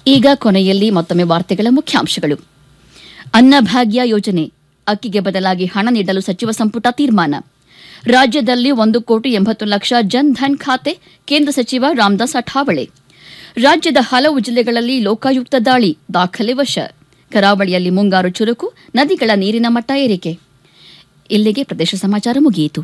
ಈಗ ಕೊನೆಯಲ್ಲಿ ಮತ್ತೊಮ್ಮೆ ವಾರ್ತೆಗಳ ಮುಖ್ಯಾಂಶಗಳು ಅನ್ನಭಾಗ್ಯ ಯೋಜನೆ ಅಕ್ಕಿಗೆ ಬದಲಾಗಿ ಹಣ ನೀಡಲು ಸಚಿವ ಸಂಪುಟ ತೀರ್ಮಾನ ರಾಜ್ಯದಲ್ಲಿ ಒಂದು ಕೋಟಿ ಎಂಬತ್ತು ಲಕ್ಷ ಜನ್ ಧನ್ ಖಾತೆ ಕೇಂದ್ರ ಸಚಿವ ರಾಮದಾಸ್ ಅಠಾವಳೆ ರಾಜ್ಯದ ಹಲವು ಜಿಲ್ಲೆಗಳಲ್ಲಿ ಲೋಕಾಯುಕ್ತ ದಾಳಿ ದಾಖಲೆ ವಶ ಕರಾವಳಿಯಲ್ಲಿ ಮುಂಗಾರು ಚುರುಕು ನದಿಗಳ ನೀರಿನ ಮಟ್ಟ ಏರಿಕೆ ಇಲ್ಲಿಗೆ ಪ್ರದೇಶ ಸಮಾಚಾರ ಮುಗಿಯಿತು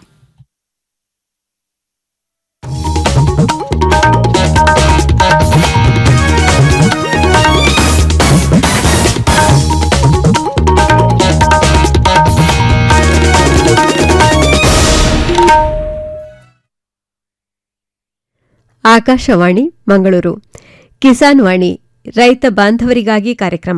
ಆಕಾಶವಾಣಿ ಮಂಗಳೂರು ಕಿಸಾನ್ ವಾಣಿ ರೈತ ಬಾಂಧವರಿಗಾಗಿ ಕಾರ್ಯಕ್ರಮ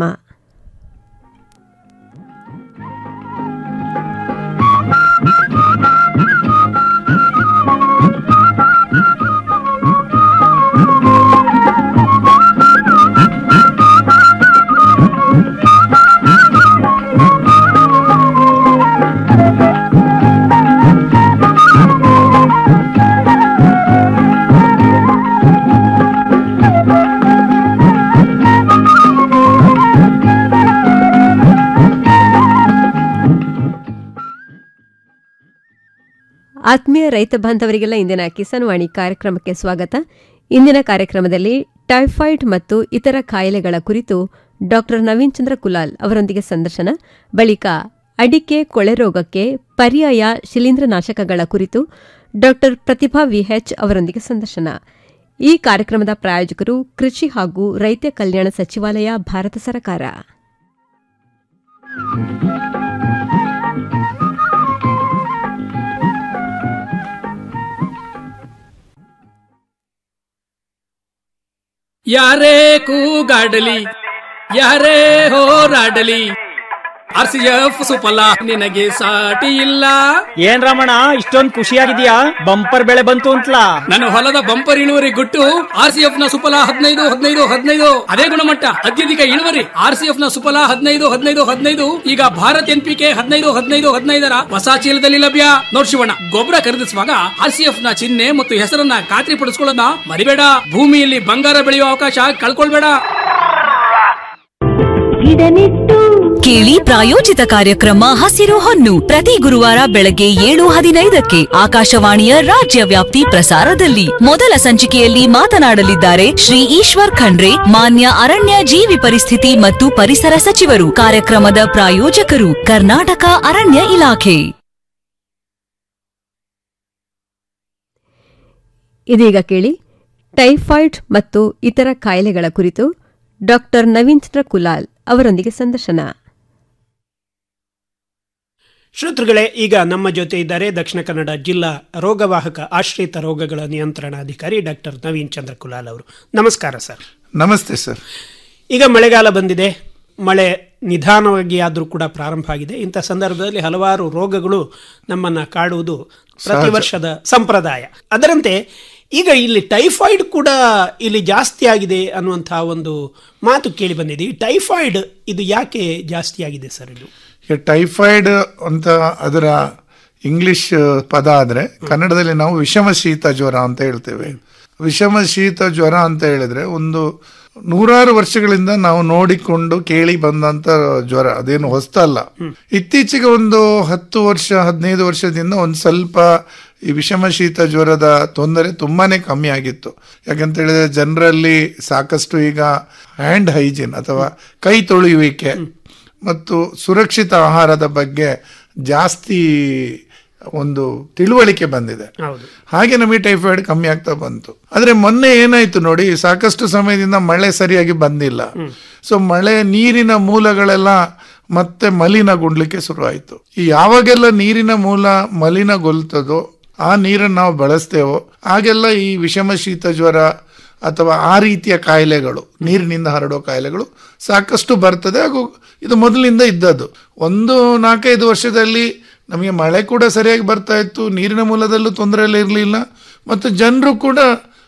ಆತ್ಮೀಯ ರೈತ ಬಾಂಧವರಿಗೆಲ್ಲ ಇಂದಿನ ಕಿಸಾನ್ ವಾಣಿ ಕಾರ್ಯಕ್ರಮಕ್ಕೆ ಸ್ವಾಗತ ಇಂದಿನ ಕಾರ್ಯಕ್ರಮದಲ್ಲಿ ಟೈಫಾಯ್ಡ್ ಮತ್ತು ಇತರ ಕಾಯಿಲೆಗಳ ಕುರಿತು ಡಾಕ್ಟರ್ ನವೀನ್ ಚಂದ್ರ ಕುಲಾಲ್ ಅವರೊಂದಿಗೆ ಸಂದರ್ಶನ ಬಳಿಕ ಅಡಿಕೆ ಕೊಳೆ ರೋಗಕ್ಕೆ ಪರ್ಯಾಯ ಶಿಲೀಂಧ್ರನಾಶಕಗಳ ಕುರಿತು ಡಾಕ್ಟರ್ ಪ್ರತಿಭಾ ವಿಎಚ್ ಅವರೊಂದಿಗೆ ಸಂದರ್ಶನ ಈ ಕಾರ್ಯಕ್ರಮದ ಪ್ರಾಯೋಜಕರು ಕೃಷಿ ಹಾಗೂ ರೈತ ಕಲ್ಯಾಣ ಸಚಿವಾಲಯ ಭಾರತ ಸರ್ಕಾರ ಯಾರೇ ಕೂಗಾಡಲಿ ಯಾರೇ ಹೋರಾಡಲಿ ಆರ್ ಸಿ ಎಫ್ ಸುಫಲ ನಿನಗೆ ಸಾಟಿ ಇಲ್ಲ ಏನ್ ರಮಣ ಇಷ್ಟೊಂದ್ ಖುಷಿಯಾಗಿದ್ಯಾ ಬಂಪರ್ ಬೆಳೆ ಬಂತು ಅಂತಲಾ ನನ್ನ ಹೊಲದ ಬಂಪರ್ ಇಳುವರಿ ಗುಟ್ಟು ಆರ್ ಸಿ ಎಫ್ ನ ಸುಫಲ ಹದಿನೈದು ಹದಿನೈದು ಹದಿನೈದು ಅದೇ ಗುಣಮಟ್ಟ ಅತ್ಯಧಿಕ ಇಳುವರಿ ಆರ್ ಸಿ ಎಫ್ ನ ಸುಫಲ ಹದಿನೈದು ಹದಿನೈದು ಹದಿನೈದು ಈಗ ಭಾರತ್ ಎನ್ ಪಿ ಕೆ ಹದಿನೈದು ಹದಿನೈದು ಹದಿನೈದರ ಹೊಸ ಚೀಲದಲ್ಲಿ ಲಭ್ಯ ನೋಡ್ ಶಿವಣ್ಣ ಗೊಬ್ಬರ ಖರೀದಿಸುವಾಗ ಆರ್ ಸಿ ಎಫ್ ನ ಚಿಹ್ನೆ ಮತ್ತು ಹೆಸರನ್ನ ಖಾತ್ರಿ ಪಡಿಸ್ಕೊಳ್ಳೋದನ್ನ ಮರಿಬೇಡ ಭೂಮಿಯಲ್ಲಿ ಬಂಗಾರ ಬೆಳೆಯುವ ಅವಕಾಶ ಕಳ್ಕೊಳ್ಬೇಡ ಕೇಳಿ ಪ್ರಾಯೋಜಿತ ಕಾರ್ಯಕ್ರಮ ಹಸಿರು ಹೊನ್ನು ಪ್ರತಿ ಗುರುವಾರ ಬೆಳಗ್ಗೆ ಏಳು ಹದಿನೈದಕ್ಕೆ ಆಕಾಶವಾಣಿಯ ರಾಜ್ಯ ವ್ಯಾಪ್ತಿ ಪ್ರಸಾರದಲ್ಲಿ ಮೊದಲ ಸಂಚಿಕೆಯಲ್ಲಿ ಮಾತನಾಡಲಿದ್ದಾರೆ ಶ್ರೀ ಈಶ್ವರ್ ಖಂಡ್ರೆ ಮಾನ್ಯ ಅರಣ್ಯ ಜೀವಿ ಪರಿಸ್ಥಿತಿ ಮತ್ತು ಪರಿಸರ ಸಚಿವರು ಕಾರ್ಯಕ್ರಮದ ಪ್ರಾಯೋಜಕರು ಕರ್ನಾಟಕ ಅರಣ್ಯ ಇಲಾಖೆ ಇದೀಗ ಕೇಳಿ ಟೈಫಾಯ್ಡ್ ಮತ್ತು ಇತರ ಕಾಯಿಲೆಗಳ ಕುರಿತು ಡಾಕ್ಟರ್ ನವೀನ್ ಚಂದ್ರ ಕುಲಾಲ್ ಅವರೊಂದಿಗೆ ಸಂದರ್ಶನ ಶ್ರೋತೃಗಳೇ ಈಗ ನಮ್ಮ ಜೊತೆ ಇದ್ದಾರೆ ದಕ್ಷಿಣ ಕನ್ನಡ ಜಿಲ್ಲಾ ರೋಗವಾಹಕ ಆಶ್ರಿತ ರೋಗಗಳ ನಿಯಂತ್ರಣಾಧಿಕಾರಿ ಡಾಕ್ಟರ್ ನವೀನ್ ಚಂದ್ರ ಕುಲಾಲ್ ಅವರು ನಮಸ್ಕಾರ ಸರ್ ನಮಸ್ತೆ ಸರ್ ಈಗ ಮಳೆಗಾಲ ಬಂದಿದೆ ಮಳೆ ನಿಧಾನವಾಗಿ ಆದರೂ ಕೂಡ ಪ್ರಾರಂಭ ಆಗಿದೆ ಇಂಥ ಸಂದರ್ಭದಲ್ಲಿ ಹಲವಾರು ರೋಗಗಳು ನಮ್ಮನ್ನ ಕಾಡುವುದು ಪ್ರತಿ ವರ್ಷದ ಸಂಪ್ರದಾಯ ಅದರಂತೆ ಈಗ ಇಲ್ಲಿ ಟೈಫಾಯ್ಡ್ ಕೂಡ ಇಲ್ಲಿ ಜಾಸ್ತಿ ಆಗಿದೆ ಅನ್ನುವಂತಹ ಒಂದು ಮಾತು ಕೇಳಿ ಬಂದಿದೆ ಈ ಟೈಫಾಯ್ಡ್ ಇದು ಯಾಕೆ ಜಾಸ್ತಿ ಆಗಿದೆ ಸರ್ ಇದು ಈಗ ಟೈಫಾಯ್ಡ್ ಅಂತ ಅದರ ಇಂಗ್ಲಿಷ್ ಪದ ಆದ್ರೆ ಕನ್ನಡದಲ್ಲಿ ನಾವು ವಿಷಮ ಶೀತ ಜ್ವರ ಅಂತ ಹೇಳ್ತೇವೆ ವಿಷಮ ಶೀತ ಜ್ವರ ಅಂತ ಹೇಳಿದ್ರೆ ಒಂದು ನೂರಾರು ವರ್ಷಗಳಿಂದ ನಾವು ನೋಡಿಕೊಂಡು ಕೇಳಿ ಬಂದಂತ ಜ್ವರ ಅದೇನು ಹೊಸ್ತಲ್ಲ ಇತ್ತೀಚೆಗೆ ಒಂದು ಹತ್ತು ವರ್ಷ ಹದಿನೈದು ವರ್ಷದಿಂದ ಒಂದು ಸ್ವಲ್ಪ ಈ ವಿಷಮ ಶೀತ ಜ್ವರದ ತೊಂದರೆ ತುಂಬಾನೇ ಕಮ್ಮಿ ಆಗಿತ್ತು ಯಾಕಂತ ಹೇಳಿದ್ರೆ ಜನರಲ್ಲಿ ಸಾಕಷ್ಟು ಈಗ ಹ್ಯಾಂಡ್ ಹೈಜೀನ್ ಅಥವಾ ಕೈ ತೊಳೆಯುವಿಕೆ ಮತ್ತು ಸುರಕ್ಷಿತ ಆಹಾರದ ಬಗ್ಗೆ ಜಾಸ್ತಿ ಒಂದು ತಿಳುವಳಿಕೆ ಬಂದಿದೆ ಹೌದು ಹಾಗೆ ನಮಗೆ ಟೈಫಾಯ್ಡ್ ಕಮ್ಮಿ ಆಗ್ತಾ ಬಂತು ಆದ್ರೆ ಮೊನ್ನೆ ಏನಾಯ್ತು ನೋಡಿ ಸಾಕಷ್ಟು ಸಮಯದಿಂದ ಮಳೆ ಸರಿಯಾಗಿ ಬಂದಿಲ್ಲ ಸೊ ಮಳೆ ನೀರಿನ ಮೂಲಗಳೆಲ್ಲ ಮತ್ತೆ ಮಲಿನಗೊಳ್ಳಿಕ್ಕೆ ಶುರುವಾಯಿತು ಈ ಯಾವಾಗೆಲ್ಲ ನೀರಿನ ಮೂಲ ಮಲಿನಗೊಳ್ತದೋ ಆ ನೀರನ್ನು ನಾವು ಬಳಸ್ತೇವೋ ಆಗೆಲ್ಲ ಈ ವಿಷಮ ಶೀತ ಜ್ವರ ಅಥವಾ ಆ ರೀತಿಯ ಕಾಯಿಲೆಗಳು ನೀರಿನಿಂದ ಹರಡೋ ಕಾಯಿಲೆಗಳು ಸಾಕಷ್ಟು ಬರ್ತದೆ ಹಾಗೂ ಇದು ಮೊದಲಿಂದ ಇದ್ದದ್ದು ಒಂದು ನಾಲ್ಕೈದು ವರ್ಷದಲ್ಲಿ ನಮಗೆ ಮಳೆ ಕೂಡ ಸರಿಯಾಗಿ ಬರ್ತಾ ಇತ್ತು ನೀರಿನ ಮೂಲದಲ್ಲೂ ತೊಂದರೆ ಎಲ್ಲ ಇರಲಿಲ್ಲ ಮತ್ತು ಜನರು ಕೂಡ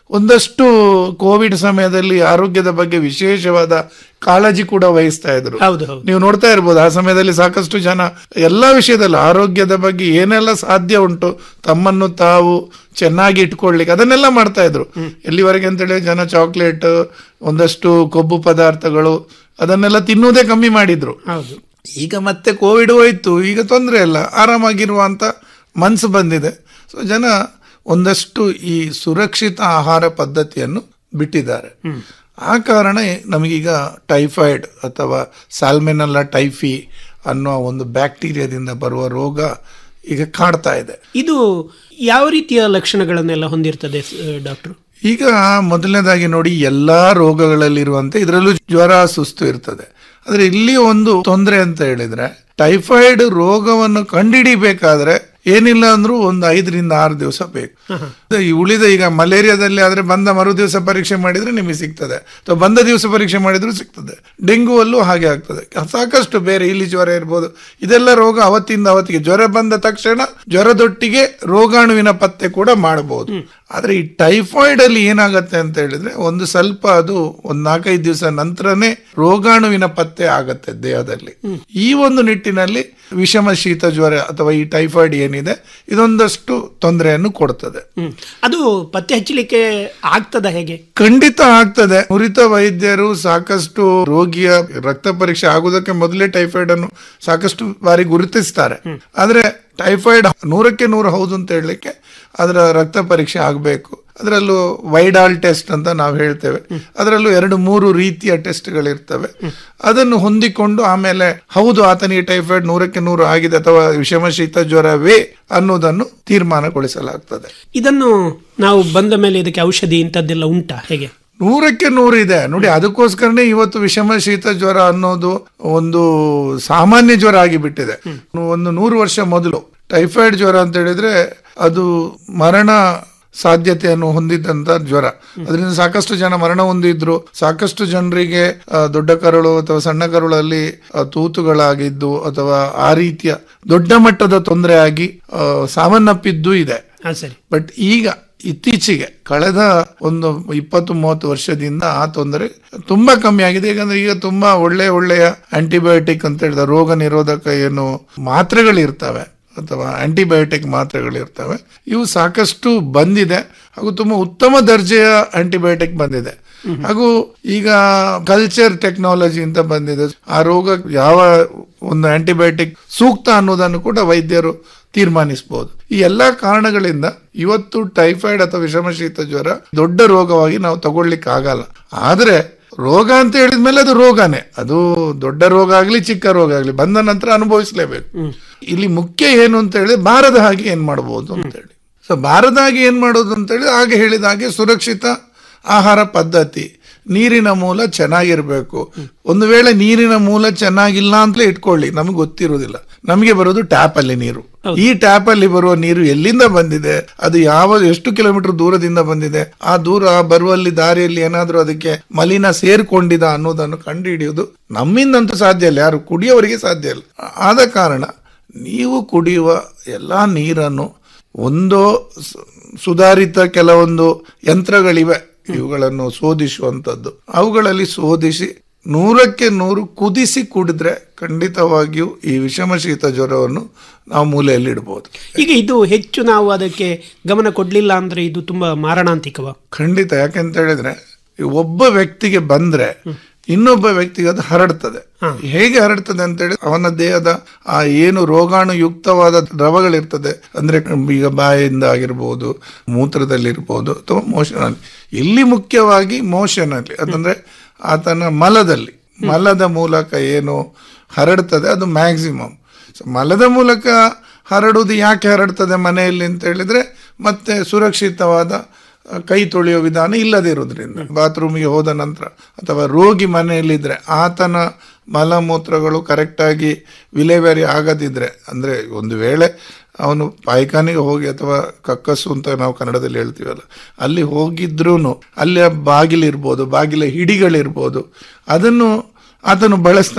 ಒಂದಷ್ಟು ಕೋವಿಡ್ ಸಮಯದಲ್ಲಿ ಆರೋಗ್ಯದ ಬಗ್ಗೆ ವಿಶೇಷವಾದ ಕಾಳಜಿ ಕೂಡ ವಹಿಸ್ತಾ ಇದ್ರು ಹೌದು ಹೌದು ನೀವು ನೋಡ್ತಾ ಇರ್ಬೋದು ಆ ಸಮಯದಲ್ಲಿ ಸಾಕಷ್ಟು ಜನ ಎಲ್ಲಾ ವಿಷಯದಲ್ಲಿ ಆರೋಗ್ಯದ ಬಗ್ಗೆ ಏನೆಲ್ಲ ಸಾಧ್ಯ ಉಂಟು ತಮ್ಮನ್ನು ತಾವು ಚೆನ್ನಾಗಿ ಇಟ್ಕೊಳ್ಲಿಕ್ಕೆ ಅದನ್ನೆಲ್ಲ ಮಾಡ್ತಾ ಇದ್ರು ಎಲ್ಲಿವರೆಗೆ ಅಂತೇಳಿ ಜನ ಚಾಕ್ಲೇಟ್ ಒಂದಷ್ಟು ಕೊಬ್ಬು ಪದಾರ್ಥಗಳು ಅದನ್ನೆಲ್ಲ ತಿನ್ನುವುದೇ ಕಮ್ಮಿ ಮಾಡಿದ್ರು ಹೌದು ಈಗ ಮತ್ತೆ ಕೋವಿಡ್ ಹೋಯ್ತು ಈಗ ತೊಂದರೆ ಇಲ್ಲ ಆರಾಮಾಗಿರುವಂತ ಮನ್ಸು ಬಂದಿದೆ ಸೊ ಜನ ಒಂದಷ್ಟು ಈ ಸುರಕ್ಷಿತ ಆಹಾರ ಪದ್ಧತಿಯನ್ನು ಬಿಟ್ಟಿದ್ದಾರೆ ಆ ಕಾರಣ ನಮಗೀಗ ಟೈಫಾಯ್ಡ್ ಅಥವಾ ಸಾಲ್ಮೆನಲ್ಲ ಟೈಫಿ ಅನ್ನೋ ಒಂದು ಬ್ಯಾಕ್ಟೀರಿಯಾದಿಂದ ಬರುವ ರೋಗ ಈಗ ಕಾಡ್ತಾ ಇದೆ ಇದು ಯಾವ ರೀತಿಯ ಲಕ್ಷಣಗಳನ್ನೆಲ್ಲ ಹೊಂದಿರ್ತದೆ ಡಾಕ್ಟರ್ ಈಗ ಮೊದಲನೇದಾಗಿ ನೋಡಿ ಎಲ್ಲಾ ರೋಗಗಳಲ್ಲಿರುವಂತೆ ಇದರಲ್ಲೂ ಜ್ವರ ಸುಸ್ತು ಇರ್ತದೆ ಆದ್ರೆ ಇಲ್ಲಿ ಒಂದು ತೊಂದರೆ ಅಂತ ಹೇಳಿದ್ರೆ ಟೈಫಾಯ್ಡ್ ರೋಗವನ್ನು ಕಂಡುಹಿಡಿಬೇಕಾದ್ರೆ ಏನಿಲ್ಲ ಅಂದ್ರೂ ಒಂದು ಐದರಿಂದ ಆರು ದಿವಸ ಬೇಕು ಈ ಉಳಿದ ಈಗ ಮಲೇರಿಯಾದಲ್ಲಿ ಆದ್ರೆ ಬಂದ ಮರು ದಿವಸ ಪರೀಕ್ಷೆ ಮಾಡಿದ್ರೆ ನಿಮಗೆ ಸಿಗ್ತದೆ ಅಥವಾ ಬಂದ ದಿವಸ ಪರೀಕ್ಷೆ ಮಾಡಿದ್ರು ಸಿಗ್ತದೆ ಡೆಂಗು ಅಲ್ಲೂ ಹಾಗೆ ಆಗ್ತದೆ ಸಾಕಷ್ಟು ಬೇರೆ ಇಲ್ಲಿ ಜ್ವರ ಇರ್ಬೋದು ಇದೆಲ್ಲ ರೋಗ ಅವತ್ತಿಂದ ಅವತ್ತಿಗೆ ಜ್ವರ ಬಂದ ತಕ್ಷಣ ಜ್ವರದೊಟ್ಟಿಗೆ ರೋಗಾಣುವಿನ ಪತ್ತೆ ಕೂಡ ಮಾಡಬಹುದು ಆದ್ರೆ ಈ ಟೈಫಾಯ್ಡ್ ಅಲ್ಲಿ ಏನಾಗತ್ತೆ ಅಂತ ಹೇಳಿದ್ರೆ ಒಂದು ಸ್ವಲ್ಪ ಅದು ಒಂದ್ ನಾಲ್ಕೈದು ದಿವಸ ನಂತರನೇ ರೋಗಾಣುವಿನ ಪತ್ತೆ ಆಗತ್ತೆ ದೇಹದಲ್ಲಿ ಈ ಒಂದು ನಿಟ್ಟಿನಲ್ಲಿ ವಿಷಮ ಶೀತ ಜ್ವರ ಅಥವಾ ಈ ಟೈಫಾಯ್ಡ್ ಏನಿದೆ ಇದೊಂದಷ್ಟು ತೊಂದರೆಯನ್ನು ಕೊಡ್ತದೆ ಹ್ಮ್. ಅದು ಪತ್ತೆ ಹಚ್ಚಲಿಕ್ಕೆ ಆಗ್ತದ ಹೇಗೆ ಖಂಡಿತ ಆಗ್ತದೆ ನುರಿತ ವೈದ್ಯರು ಸಾಕಷ್ಟು ರೋಗಿಯ ರಕ್ತ ಪರೀಕ್ಷೆ ಆಗುವುದಕ್ಕೆ ಮೊದಲೇ ಟೈಫಾಯ್ಡ್ ಅನ್ನು ಸಾಕಷ್ಟು ಬಾರಿ ಗುರುತಿಸ್ತಾರೆ ಆದ್ರೆ ಟೈಫಾಯ್ಡ್ ನೂರಕ್ಕೆ ನೂರು ಹೌದು ಅಂತ ಹೇಳಲಿಕ್ಕೆ ಅದರ ರಕ್ತ ಪರೀಕ್ಷೆ ಆಗಬೇಕು ಅದರಲ್ಲೂ ವೈಡಾಲ್ ಟೆಸ್ಟ್ ಅಂತ ನಾವು ಹೇಳ್ತೇವೆ ಅದರಲ್ಲೂ ಎರಡು ಮೂರು ರೀತಿಯ ಟೆಸ್ಟ್ಗಳಿರ್ತವೆ ಅದನ್ನು ಹೊಂದಿಕೊಂಡು ಆಮೇಲೆ ಹೌದು ಆತನಿಗೆ ಟೈಫಾಯ್ಡ್ ನೂರಕ್ಕೆ ನೂರು ಆಗಿದೆ ಅಥವಾ ವಿಷಮ ಶೀತ ಜ್ವರವೇ ಅನ್ನೋದನ್ನು ತೀರ್ಮಾನಗೊಳಿಸಲಾಗ್ತದೆ ಇದನ್ನು ನಾವು ಬಂದ ಮೇಲೆ ಇದಕ್ಕೆ ಔಷಧಿ ಇಂಥದ್ದೆಲ್ಲ ಉಂಟಾ ಹೇಗೆ ನೂರಕ್ಕೆ ನೂರು ಇದೆ ನೋಡಿ ಅದಕ್ಕೋಸ್ಕರನೇ ಇವತ್ತು ವಿಷಮ ಶೀತ ಜ್ವರ ಅನ್ನೋದು ಒಂದು ಸಾಮಾನ್ಯ ಜ್ವರ ಆಗಿಬಿಟ್ಟಿದೆ ಒಂದು ನೂರು ವರ್ಷ ಮೊದಲು ಟೈಫಾಯ್ಡ್ ಜ್ವರ ಅಂತ ಹೇಳಿದ್ರೆ ಅದು ಮರಣ ಸಾಧ್ಯತೆಯನ್ನು ಹೊಂದಿದ್ದಂತ ಜ್ವರ ಅದರಿಂದ ಸಾಕಷ್ಟು ಜನ ಮರಣ ಹೊಂದಿದ್ರು ಸಾಕಷ್ಟು ಜನರಿಗೆ ಆ, ದೊಡ್ಡ ಕರುಳು ಅಥವಾ ಸಣ್ಣ ಕರುಳಲ್ಲಿ ಆ, ತೂತುಗಳಾಗಿದ್ದು ಅಥವಾ ಆ ರೀತಿಯ ದೊಡ್ಡ ಮಟ್ಟದ ತೊಂದರೆ ಆಗಿ ಆ, ಸಾವನ್ನಪ್ಪಿದ್ದು ಇದೆ ಹಾ ಸರಿ ಬಟ್ ಈಗ ಇತ್ತೀಚೆಗೆ ಕಳೆದ ಒಂದು ಇಪ್ಪತ್ತು ಮೂವತ್ತು ವರ್ಷದಿಂದ ಆ ತೊಂದರೆ ತುಂಬಾ ಕಮ್ಮಿ ಆಗಿದೆ ಯಾಕಂದ್ರೆ ಈಗ ತುಂಬಾ ಒಳ್ಳೆ ಒಳ್ಳೆಯ ಆಂಟಿಬಯೋಟಿಕ್ ಅಂತ ಹೇಳಿದ ರೋಗ ನಿರೋಧಕ ಏನು ಮಾತ್ರೆಗಳಿರ್ತವೆ ಅಥವಾ ಆಂಟಿಬಯೋಟಿಕ್ ಮಾತ್ರೆಗಳಿರ್ತವೆ ಇವು ಸಾಕಷ್ಟು ಬಂದಿದೆ ಹಾಗೂ ತುಂಬಾ ಉತ್ತಮ ದರ್ಜೆಯ ಆಂಟಿಬಯೋಟಿಕ್ ಬಂದಿದೆ ಹಾಗೂ ಈಗ ಕಲ್ಚರ್ ಟೆಕ್ನಾಲಜಿ ಅಂತ ಬಂದಿದೆ ಆ ರೋಗ ಯಾವ ಒಂದು ಆಂಟಿಬಯೋಟಿಕ್ ಸೂಕ್ತ ಅನ್ನೋದನ್ನು ಕೂಡ ವೈದ್ಯರು ತೀರ್ಮಾನಿಸಬಹುದು ಈ ಎಲ್ಲಾ ಕಾರಣಗಳಿಂದ ಇವತ್ತು ಟೈಫಾಯ್ಡ್ ಅಥವಾ ವಿಷಮ ಶೀತ ಜ್ವರ ದೊಡ್ಡ ರೋಗವಾಗಿ ನಾವು ತಗೊಳ್ಲಿಕ್ಕೆ ಆಗಲ್ಲ ಆದ್ರೆ ರೋಗ ಅಂತ ಹೇಳಿದ್ಮೇಲೆ ಅದು ರೋಗನೇ ಅದು ದೊಡ್ಡ ರೋಗ ಆಗ್ಲಿ ಚಿಕ್ಕ ರೋಗ ಆಗ್ಲಿ ಬಂದ ನಂತರ ಅನುಭವಿಸಲೇಬೇಕು ಇಲ್ಲಿ ಮುಖ್ಯ ಏನು ಅಂತ ಹೇಳಿ ಬಾರದ ಹಾಗೆ ಏನ್ ಮಾಡಬಹುದು ಅಂತ ಹೇಳಿ ಸೊ ಬಾರದ ಹಾಗೆ ಏನ್ ಮಾಡೋದು ಅಂತ ಹೇಳಿ ಹಾಗೆ ಹೇಳಿದ ಹಾಗೆ ಸುರಕ್ಷಿತ ಆಹಾರ ಪದ್ಧತಿ ನೀರಿನ ಮೂಲ ಚೆನ್ನಾಗಿರ್ಬೇಕು ಒಂದು ವೇಳೆ ನೀರಿನ ಮೂಲ ಚೆನ್ನಾಗಿಲ್ಲ ಅಂತಲೇ ಇಟ್ಕೊಳ್ಳಿ ನಮಗೆ ಗೊತ್ತಿರುವುದಿಲ್ಲ ನಮಗೆ ಬರೋದು ಟ್ಯಾಪ್ ಅಲ್ಲಿ ನೀರು ಈ ಟ್ಯಾಪ್ ಅಲ್ಲಿ ಬರುವ ನೀರು ಎಲ್ಲಿಂದ ಬಂದಿದೆ ಅದು ಯಾವ ಎಷ್ಟು ಕಿಲೋಮೀಟರ್ ದೂರದಿಂದ ಬಂದಿದೆ ಆ ದೂರ ಬರುವಲ್ಲಿ ದಾರಿಯಲ್ಲಿ ಏನಾದ್ರೂ ಅದಕ್ಕೆ ಮಲಿನ ಸೇರ್ಕೊಂಡಿದ ಅನ್ನೋದನ್ನು ಕಂಡುಹಿಡಿಯುವುದು ನಮ್ಮಿಂದಂತೂ ಸಾಧ್ಯ ಇಲ್ಲ ಯಾರು ಕುಡಿಯೋವರಿಗೆ ಸಾಧ್ಯ ಇಲ್ಲ ಆದ ಕಾರಣ ನೀವು ಕುಡಿಯುವ ಎಲ್ಲಾ ನೀರನ್ನು ಒಂದೋ ಸ- ಸುಧಾರಿತ ಕೆಲವೊಂದು ಯಂತ್ರಗಳಿವೆ ಇವುಗಳನ್ನು ಶೋಧಿಸುವಂತದ್ದು ಅವುಗಳಲ್ಲಿ ಶೋಧಿಸಿ ನೂರಕ್ಕೆ ನೂರು ಕುದಿಸಿ ಕುಡಿದ್ರೆ ಖಂಡಿತವಾಗಿಯೂ ಈ ವಿಷಮ ಶೀತ ಜ್ವರವನ್ನು ನಾವು ಮೂಲೆಯಲ್ಲಿ ಇಡಬಹುದು ಈಗ ಇದು ಹೆಚ್ಚು ನಾವು ಅದಕ್ಕೆ ಗಮನ ಕೊಡ್ಲಿಲ್ಲ ಅಂದ್ರೆ ಇದು ತುಂಬಾ ಮಾರಣಾಂತಿಕವ ಖಂಡಿತ ಯಾಕೆಂತ ಹೇಳಿದ್ರೆ ಈ ಒಬ್ಬ ವ್ಯಕ್ತಿಗೆ ಬಂದ್ರೆ ಇನ್ನೊಬ್ಬ ವ್ಯಕ್ತಿಗೆ ಅದು ಹರಡ್ತದೆ ಹೇಗೆ ಹರಡ್ತದೆ ಅಂತ ಹೇಳಿ ಅವನ ದೇಹದ ಆ ಏನು ರೋಗಾಣುಯುಕ್ತವಾದ ದ್ರವಗಳಿರ್ತದೆ ಅಂದ್ರೆ ಈಗ ಬಾಯಿಂದ ಆಗಿರ್ಬೋದು ಮೂತ್ರದಲ್ಲಿರ್ಬೋದು ಅಥವಾ ಮೋಷನ್ ಅಲ್ಲಿ ಇಲ್ಲಿ ಮುಖ್ಯವಾಗಿ ಮೋಷನ್ ಅಲ್ಲಿ ಅಂತಂದ್ರೆ ಆತನ ಮಲದಲ್ಲಿ ಮಲದ ಮೂಲಕ ಏನು ಹರಡ್ತದೆ ಅದು ಮ್ಯಾಕ್ಸಿಮಮ್ ಸೊ ಮಲದ ಮೂಲಕ ಹರಡುವುದು ಯಾಕೆ ಹರಡ್ತದೆ ಮನೆಯಲ್ಲಿ ಅಂತ ಹೇಳಿದ್ರೆ ಮತ್ತೆ ಸುರಕ್ಷಿತವಾದ ಆ, ಕೈ ತೊಳೆಯೋ ವಿಧಾನ ಇಲ್ಲದಿರೋದ್ರಿಂದ ಬಾತ್ರೂಮಿಗೆ ಹೋದ ನಂತರ ಅಥವಾ ರೋಗಿ ಮನೆಯಲ್ಲಿದ್ರೆ ಆತನ ಮಲಮೂತ್ರಗಳು ಕರೆಕ್ಟಾಗಿ ವಿಲೇವಾರಿ ಆಗದಿದ್ರೆ ಅಂದ್ರೆ ಒಂದು ವೇಳೆ ಅವನು ಪಾಯ್ಖಾನೆಗೆ ಹೋಗಿ ಅಥವಾ ಕಕ್ಕಸ್ಸು ಅಂತ ನಾವು ಕನ್ನಡದಲ್ಲಿ ಹೇಳ್ತೀವಲ್ಲ ಅಲ್ಲಿ ಹೋಗಿದ್ರೂ ಅಲ್ಲಿಯ ಬಾಗಿಲಿರ್ಬೋದು ಬಾಗಿಲ ಹಿಡಿಗಳಿರ್ಬೋದು ಅದನ್ನು ಆತನು ಬಳಸ್ತಾನೆ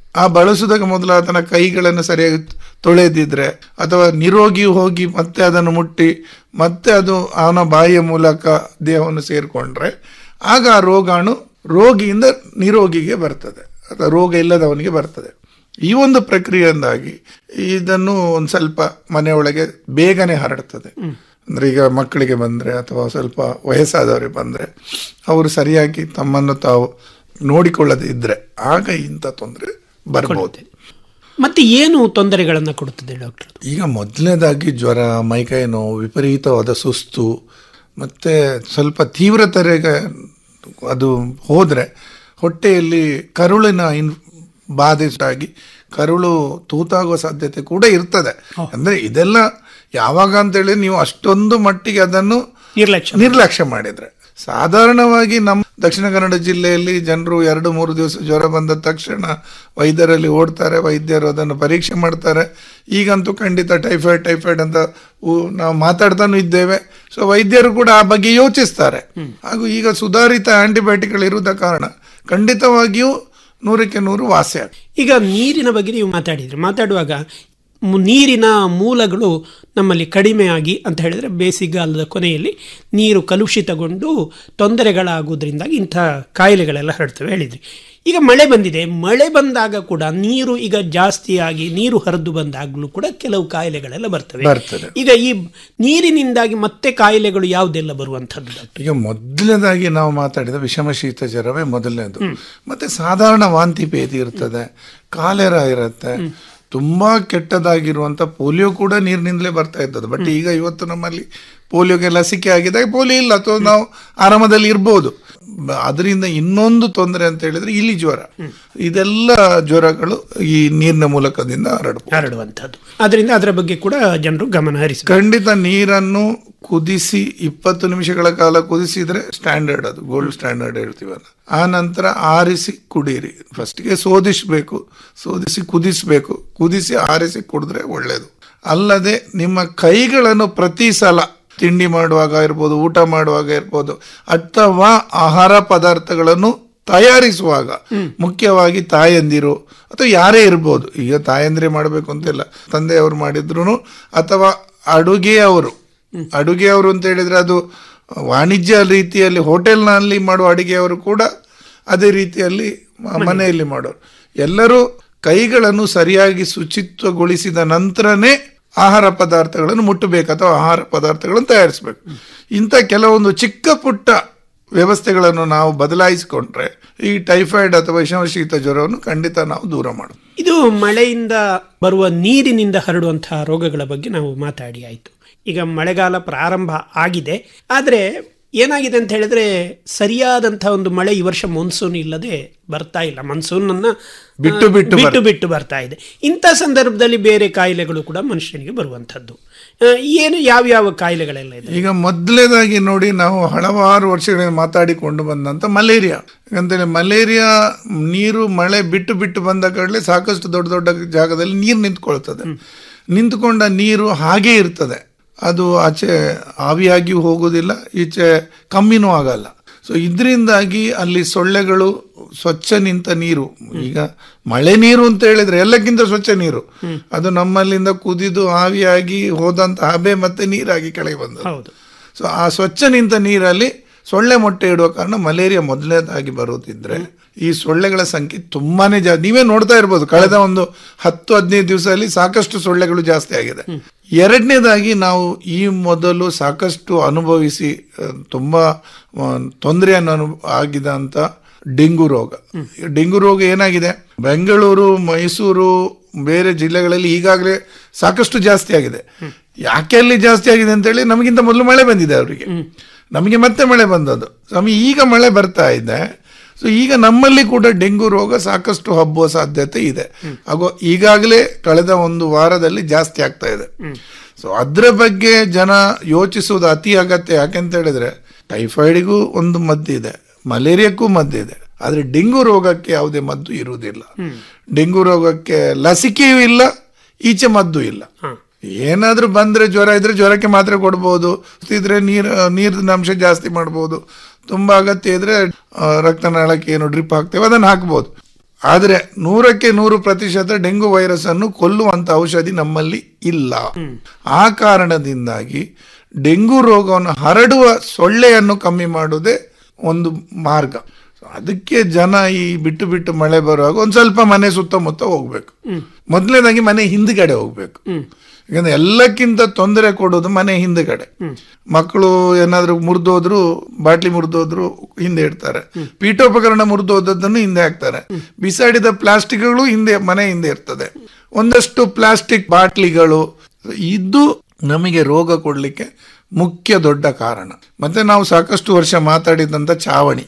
ಆ ಬಳಸುವುದಕ್ಕೆ ಮೊದಲು ಆತನ ಕೈಗಳನ್ನು ಸರಿಯಾಗಿ ತೊಳೆದಿದ್ರೆ ಅಥವಾ ನಿರೋಗಿ ಹೋಗಿ ಮತ್ತೆ ಅದನ್ನು ಮುಟ್ಟಿ ಮತ್ತೆ ಅದು ಅವನ ಬಾಯಿಯ ಮೂಲಕ ದೇಹವನ್ನು ಸೇರಿಕೊಂಡ್ರೆ ಆಗ ಆ ರೋಗಾಣು ರೋಗಿಯಿಂದ ನಿರೋಗಿಗೆ ಬರ್ತದೆ ಅಥವಾ ರೋಗ ಇಲ್ಲದವನಿಗೆ ಬರ್ತದೆ ಈ ಒಂದು ಪ್ರಕ್ರಿಯೆಯಿಂದಾಗಿ ಇದನ್ನು ಒಂದು ಸ್ವಲ್ಪ ಮನೆಯೊಳಗೆ ಬೇಗನೆ ಹರಡ್ತದೆ ಅಂದ್ರೆ ಈಗ ಮಕ್ಕಳಿಗೆ ಬಂದ್ರೆ ಅಥವಾ ಸ್ವಲ್ಪ ವಯಸ್ಸಾದವರಿಗೆ ಬಂದ್ರೆ ಅವರು ಸರಿಯಾಗಿ ತಮ್ಮನ್ನು ತಾವು ನೋಡಿಕೊಳ್ಳದೆ ಇದ್ರೆ ಆಗ ಇಂಥ ತೊಂದರೆ ಬರ್ಬೋದು ಮತ್ತೆ ಏನು ತೊಂದರೆಗಳನ್ನು ಕೊಡುತ್ತದೆ ಡಾಕ್ಟರ್ ಈಗ ಮೊದಲನೇದಾಗಿ ಜ್ವರ ಮೈಕೈ ನೋವು ವಿಪರೀತವಾದ ಸುಸ್ತು ಮತ್ತೆ ಸ್ವಲ್ಪ ತೀವ್ರತರೆಗೆ ಅದು ಹೋದ್ರೆ ಹೊಟ್ಟೆಯಲ್ಲಿ ಕರುಳಿನ ಇನ್ ಬಾಧಿತಾಗಿ ಕರುಳು ತೂತಾಗುವ ಸಾಧ್ಯತೆ ಕೂಡ ಇರ್ತದೆ ಅಂದ್ರೆ ಇದೆಲ್ಲ ಯಾವಾಗ ಅಂತೇಳಿ ನೀವು ಅಷ್ಟೊಂದು ಮಟ್ಟಿಗೆ ಅದನ್ನು ನಿರ್ಲಕ್ಷ್ಯ ನಿರ್ಲಕ್ಷ್ಯ ಮಾಡಿದ್ರೆ ಸಾಧಾರಣವಾಗಿ ನಮ್ಮ ದಕ್ಷಿಣ ಕನ್ನಡ ಜಿಲ್ಲೆಯಲ್ಲಿ ಜನರು ಎರಡು ಮೂರು ದಿವಸ ಜ್ವರ ಬಂದ ತಕ್ಷಣ ವೈದ್ಯರಲ್ಲಿ ಓಡ್ತಾರೆ ವೈದ್ಯರು ಅದನ್ನು ಪರೀಕ್ಷೆ ಮಾಡ್ತಾರೆ ಈಗಂತೂ ಖಂಡಿತ ಟೈಫಾಯ್ಡ್ ಟೈಫಾಯ್ಡ್ ಅಂತ ಉ- ನಾವು ಮಾತಾಡ್ತಾನು ಇದ್ದೇವೆ ಸೊ ವೈದ್ಯರು ಕೂಡ ಆ ಬಗ್ಗೆ ಯೋಚಿಸ್ತಾರೆ ಹಾಗೂ ಈಗ ಸುಧಾರಿತ ಆಂಟಿಬಯೋಟಿಕ್ಗಳು ಇರುವುದ ಕಾರಣ ಖಂಡಿತವಾಗಿಯೂ ನೂರಕ್ಕೆ ನೂರು ವಾಸಿ ಆಗ್ತದೆ ಈಗ ನೀರಿನ ಬಗ್ಗೆ ನೀವು ಮಾತಾಡಿದ್ರಿ ಮಾತಾಡುವಾಗ ಮು- ನೀರಿನ ಮೂಲಗಳು ನಮ್ಮಲ್ಲಿ ಕಡಿಮೆಯಾಗಿ ಅಂತ ಹೇಳಿದರೆ ಬೇಸಿಗೆಗಾಲದ ಕೊನೆಯಲ್ಲಿ ನೀರು ಕಲುಷಿತಗೊಂಡು ತೊಂದರೆಗಳಾಗುವುದರಿಂದಾಗಿ ಇಂಥ ಕಾಯಿಲೆಗಳೆಲ್ಲ ಹರಡ್ತವೆ ಹೇಳಿದ್ರಿ ಈಗ ಮಳೆ ಬಂದಿದೆ ಮಳೆ ಬಂದಾಗ ಕೂಡ ನೀರು ಈಗ ಜಾಸ್ತಿಯಾಗಿ ನೀರು ಹರಿದು ಬಂದಾಗಲೂ ಕೂಡ ಕೆಲವು ಕಾಯಿಲೆಗಳೆಲ್ಲ ಬರ್ತವೆ ಬರ್ತದೆ. ಈಗ ಈ ನೀರಿನಿಂದಾಗಿ ಮತ್ತೆ ಕಾಯಿಲೆಗಳು ಯಾವುದೆಲ್ಲ ಬರುವಂಥದ್ದು ಡಾಕ್ಟರ್ ಈಗ ಮೊದಲನೇದಾಗಿ ನಾವು ಮಾತಾಡಿದ ವಿಷಮ ಶೀತ ಜ್ವರವೇ ಮೊದಲನೇದು ಮತ್ತೆ ಸಾಧಾರಣ ವಾಂತಿ ಭೇದಿ ಇರ್ತದೆ ಕಾಲೆರ ಇರುತ್ತೆ ತುಂಬಾ ಕೆಟ್ಟದಾಗಿರುವಂತ ಪೋಲಿಯೋ ಕೂಡ ನೀರಿನಿಂದಲೇ ಬರ್ತಾ ಇದ್ದದ್ದು ಬಟ್ ಈಗ ಇವತ್ತು ನಮ್ಮಲ್ಲಿ ಪೋಲಿಯೋಗೆ ಲಸಿಕೆ ಆಗಿದೆ ಪೋಲಿಯೋ ಇಲ್ಲ ಅಥವಾ ನಾವು ಆರಾಮದಲ್ಲಿ ಇರ್ಬೋದು ಬ- ಅದರಿಂದ ಇನ್ನೊಂದು ತೊಂದರೆ ಅಂತ ಹೇಳಿದ್ರೆ ಇಲಿ ಜ್ವರ ಇದೆಲ್ಲ ಜ್ವರಗಳು ಈ ನೀರಿನ ಮೂಲಕದಿಂದ ಹರಡಬಹುದು ಹರಡುವಂಥದ್ದು ಅದರಿಂದ ಅದರ ಬಗ್ಗೆ ಕೂಡ ಜನರು ಗಮನ ಹರಿಸಬೇಕು ಖಂಡಿತ ನೀರನ್ನು ಕುದಿಸಿ ಇಪ್ಪತ್ತು ನಿಮಿಷಗಳ ಕಾಲ ಕುದಿಸಿದ್ರೆ ಸ್ಟ್ಯಾಂಡರ್ಡ್ ಅದು ಗೋಲ್ಡ್ ಸ್ಟ್ಯಾಂಡರ್ಡ್ ಹೇಳ್ತೀವಲ್ಲ ಆ ನಂತರ ಆರಿಸಿ ಕುಡೀರಿ ಫಸ್ಟ್ಗೆ ಸೋದಿಸ್ಬೇಕು ಸೋದಿಸಿ ಕುದಿಸ್ಬೇಕು ಕುದಿಸಿ ಆರಿಸಿ ಕುಡಿದ್ರೆ ಒಳ್ಳೇದು ಅಲ್ಲದೆ ನಿಮ್ಮ ಕೈಗಳನ್ನು ಪ್ರತಿ ಸಲ ತಿಂಡಿ ಮಾಡುವಾಗ ಇರ್ಬೋದು ಊಟ ಮಾಡುವಾಗ ಇರ್ಬೋದು ಅಥವಾ ಆಹಾರ ಪದಾರ್ಥಗಳನ್ನು ತಯಾರಿಸುವಾಗ ಮುಖ್ಯವಾಗಿ ತಾಯಂದಿರು ಅಥವಾ ಯಾರೇ ಇರ್ಬೋದು ಈಗ ತಾಯಂದಿರೇ ಮಾಡಬೇಕು ಅಂತಿಲ್ಲ ತಂದೆಯವರು ಮಾಡಿದ್ರು ಅಥವಾ ಅಡುಗೆಯವರು ಅಡುಗೆಯವರು ಅಂತ ಹೇಳಿದ್ರೆ ಅದು ವಾಣಿಜ್ಯ ರೀತಿಯಲ್ಲಿ ಹೋಟೆಲ್ನಲ್ಲಿ ಮಾಡುವ ಅಡುಗೆಯವರು ಕೂಡ ಅದೇ ರೀತಿಯಲ್ಲಿ ಮ- ಮನೆಯಲ್ಲಿ ಮಾಡೋರು ಎಲ್ಲರೂ ಕೈಗಳನ್ನು ಸರಿಯಾಗಿ ಶುಚಿತ್ವಗೊಳಿಸಿದ ನಂತರನೇ ಆಹಾರ ಪದಾರ್ಥಗಳನ್ನು ಮುಟ್ಟಬೇಕು ಅಥವಾ ಆಹಾರ ಪದಾರ್ಥಗಳನ್ನು ತಯಾರಿಸಬೇಕು ಇಂಥ ಕೆಲವೊಂದು ಚಿಕ್ಕ ಪುಟ್ಟ ವ್ಯವಸ್ಥೆಗಳನ್ನು ನಾವು ಬದಲಾಯಿಸಿಕೊಂಡ್ರೆ ಈ ಟೈಫಾಯ್ಡ್ ಅಥವಾ ವಿಷಮ ಶೀತ ಜ್ವರವನ್ನು ಖಂಡಿತ ನಾವು ದೂರ ಮಾಡಬಹುದು ಇದು ಮಳೆಯಿಂದ ಬರುವ ನೀರಿನಿಂದ ಹರಡುವಂತಹ ರೋಗಗಳ ಬಗ್ಗೆ ನಾವು ಮಾತಾಡಿ ಆಯಿತು ಈಗ ಮಳೆಗಾಲ ಪ್ರಾರಂಭ ಆಗಿದೆ ಆದರೆ ಏನಾಗಿದೆ ಅಂತ ಹೇಳಿದ್ರೆ ಸರಿಯಾದಂತಹ ಒಂದು ಮಳೆ ಈ ವರ್ಷ ಮಾನ್ಸೂನ್ ಇಲ್ಲದೆ ಬರ್ತಾ ಇಲ್ಲ ಮಾನ್ಸೂನ್ ಅನ್ನ ಬಿಟ್ಟು ಆ, ಬಿಟ್ಟು ಬಿಟ್ಟು ಬಿಟ್ಟು ಬರ್ತಾ ಇದೆ ಇಂಥ ಸಂದರ್ಭದಲ್ಲಿ ಬೇರೆ ಕಾಯಿಲೆಗಳು ಕೂಡ ಮನುಷ್ಯನಿಗೆ ಬರುವಂಥದ್ದು ಆ, ಏನು ಯಾವ ಯಾವ ಕಾಯಿಲೆಗಳೆಲ್ಲ ಇದೆ ಈಗ ಮೊದಲನೇದಾಗಿ ನೋಡಿ ನಾವು ಹಲವಾರು ವರ್ಷಗಳಿಂದ ಮಾತಾಡಿಕೊಂಡು ಬಂದಂತ ಮಲೇರಿಯಾ ಯಾಕಂತೇಳಿ ಮಲೇರಿಯಾ ನೀರು ಮಳೆ ಬಿಟ್ಟು ಬಿಟ್ಟು ಬಂದ ಕಡಲೆ ಸಾಕಷ್ಟು ದೊಡ್ಡ ದೊಡ್ಡ ಜಾಗದಲ್ಲಿ ನೀರು ನಿಂತ್ಕೊಳ್ತದೆ ನಿಂತುಕೊಂಡ ನೀರು ಹಾಗೇ ಇರ್ತದೆ ಅದು ಆಚೆ ಆವಿಯಾಗಿಯೂ ಹೋಗೋದಿಲ್ಲ ಈಚೆ ಕಮ್ಮಿನೂ ಆಗಲ್ಲ ಸೊ ಇದರಿಂದಾಗಿ ಅಲ್ಲಿ ಸೊಳ್ಳೆಗಳು ಸ್ವಚ್ಛ ನಿಂತ ನೀರು ಈಗ ಮಳೆ ನೀರು ಅಂತ ಹೇಳಿದ್ರೆ ಎಲ್ಲಕ್ಕಿಂತ ಸ್ವಚ್ಛ ನೀರು ಅದು ನಮ್ಮಲ್ಲಿಂದ ಕುದಿದು ಆವಿಯಾಗಿ ಹೋದಂತ ಹಬೆ ಮತ್ತೆ ನೀರಾಗಿ ಕೆಳಗೆ ಬಂದದ್ದು ಹೌದು ಸೊ ಆ ಸ್ವಚ್ಛ ನಿಂತ ನೀರಲ್ಲಿ ಸೊಳ್ಳೆ ಮೊಟ್ಟೆ ಇಡುವ ಕಾರಣ ಮಲೇರಿಯಾ ಮೊದಲನೇದಾಗಿ ಬರುತ್ತಿದ್ರೆ ಈ ಸೊಳ್ಳೆಗಳ ಸಂಖ್ಯೆ ತುಂಬಾನೇ ಜಾಸ್ತಿ ನೀವೇ ನೋಡ್ತಾ ಇರ್ಬೋದು ಕಳೆದ ಒಂದು ಹತ್ತು ಹದಿನೈದು ದಿವಸದಲ್ಲಿ ಸಾಕಷ್ಟು ಸೊಳ್ಳೆಗಳು ಜಾಸ್ತಿ ಆಗಿದೆ ಎರಡನೇದಾಗಿ ನಾವು ಈ ಮೊದಲು ಸಾಕಷ್ಟು ಅನುಭವಿಸಿ ಆ, ತುಂಬಾ ಆ, ತೊಂದರೆಯನ್ನು ಅನು ಆಗಿದಂತ ಡೆಂಗು ರೋಗ ಡೆಂಗು ರೋಗ ಏನಾಗಿದೆ ಬೆಂಗಳೂರು ಮೈಸೂರು ಬೇರೆ ಜಿಲ್ಲೆಗಳಲ್ಲಿ ಈಗಾಗಲೇ ಸಾಕಷ್ಟು ಜಾಸ್ತಿ ಆಗಿದೆ ಯಾಕೆ ಅಲ್ಲಿ ಜಾಸ್ತಿ ಆಗಿದೆ ಅಂತೇಳಿ ನಮಗಿಂತ ಮೊದಲು ಮಳೆ ಬಂದಿದೆ ಅವರಿಗೆ ನಮಗೆ ಮತ್ತೆ ಮಳೆ ಬಂದದ್ದು ಸ್ವಾಮಿ ಈಗ ಮಳೆ ಬರ್ತಾ ಇದೆ ಸೊ ಈಗ ನಮ್ಮಲ್ಲಿ ಕೂಡ ಡೆಂಗು ರೋಗ ಸಾಕಷ್ಟು ಹಬ್ಬುವ ಸಾಧ್ಯತೆ ಇದೆ ಹಾಗೂ ಈಗಾಗಲೇ ಕಳೆದ ಒಂದು ವಾರದಲ್ಲಿ ಜಾಸ್ತಿ ಆಗ್ತಾ ಇದೆ ಸೊ ಅದ್ರ ಬಗ್ಗೆ ಜನ ಯೋಚಿಸುವುದು ಅತಿ ಅಗತ್ಯ ಯಾಕೆಂತ ಹೇಳಿದ್ರೆ ಟೈಫಾಯ್ಡಿಗೂ ಒಂದು ಮದ್ದು ಇದೆ ಮಲೇರಿಯಾಕ್ಕೂ ಮದ್ದು ಇದೆ ಆದ್ರೆ ಡೆಂಗು ರೋಗಕ್ಕೆ ಯಾವುದೇ ಮದ್ದು ಇರುವುದಿಲ್ಲ ಡೆಂಗು ರೋಗಕ್ಕೆ ಲಸಿಕೆಯೂ ಇಲ್ಲ ಈಚೆ ಮದ್ದು ಇಲ್ಲ ಏನಾದ್ರೂ ಬಂದ್ರೆ ಜ್ವರ ಇದ್ರೆ ಜ್ವರಕ್ಕೆ ಮಾತ್ರೆ ಕೊಡ್ಬೋದು ಇದ್ರೆ ನೀರ್ ನೀರಿನ ಅಂಶ ಜಾಸ್ತಿ ಮಾಡ್ಬೋದು ತುಂಬಾ ಅಗತ್ಯ ಇದ್ರೆ ಆ, ರಕ್ತನಾಳಕ್ಕೆ ಏನು ಡ್ರಿಪ್ ಹಾಕ್ತೇವೆ ಅದನ್ನು ಹಾಕ್ಬೋದು ಆದರೆ ನೂರಕ್ಕೆ ನೂರು ಪ್ರತಿಶತ ಡೆಂಗು ವೈರಸ್ ಅನ್ನು ಕೊಲ್ಲುವಂತ ಔಷಧಿ ನಮ್ಮಲ್ಲಿ ಇಲ್ಲ ಆ ಕಾರಣದಿಂದಾಗಿ ಡೆಂಗು ರೋಗವನ್ನು ಹರಡುವ ಸೊಳ್ಳೆಯನ್ನು ಕಮ್ಮಿ ಮಾಡುವುದೇ ಒಂದು ಮಾರ್ಗ ಅದಕ್ಕೆ ಜನ ಈ ಬಿಟ್ಟು ಬಿಟ್ಟು ಮಳೆ ಬರುವಾಗ ಒಂದ್ ಸ್ವಲ್ಪ ಮನೆ ಸುತ್ತಮುತ್ತ ಹೋಗ್ಬೇಕು ಮೊದಲನೇದಾಗಿ ಮನೆ ಹಿಂದ್ಗಡೆ ಹೋಗ್ಬೇಕು ಯಾಕಂದ್ರೆ ಎಲ್ಲಕ್ಕಿಂತ ತೊಂದರೆ ಕೊಡೋದು ಮನೆ ಹಿಂದ್ಗಡೆ ಮಕ್ಕಳು ಏನಾದ್ರೂ ಮುರಿದೋದ್ರು ಬಾಟ್ಲಿ ಮುರಿದೋದ್ರು ಹಿಂದೆ ಇಡ್ತಾರೆ ಪೀಠೋಪಕರಣ ಮುರಿದೋದನ್ನು ಹಿಂದೆ ಹಾಕ್ತಾರೆ ಬಿಸಾಡಿದ ಪ್ಲಾಸ್ಟಿಕ್ಗಳು ಹಿಂದೆ ಮನೆ ಹಿಂದೆ ಇರ್ತದೆ ಒಂದಷ್ಟು ಪ್ಲಾಸ್ಟಿಕ್ ಬಾಟ್ಲಿಗಳು ಇದು ನಮಗೆ ರೋಗ ಕೊಡ್ಲಿಕ್ಕೆ ಮುಖ್ಯ ದೊಡ್ಡ ಕಾರಣ ಮತ್ತೆ ನಾವು ಸಾಕಷ್ಟು ವರ್ಷ ಮಾತಾಡಿದಂತ ಚಾವಣಿ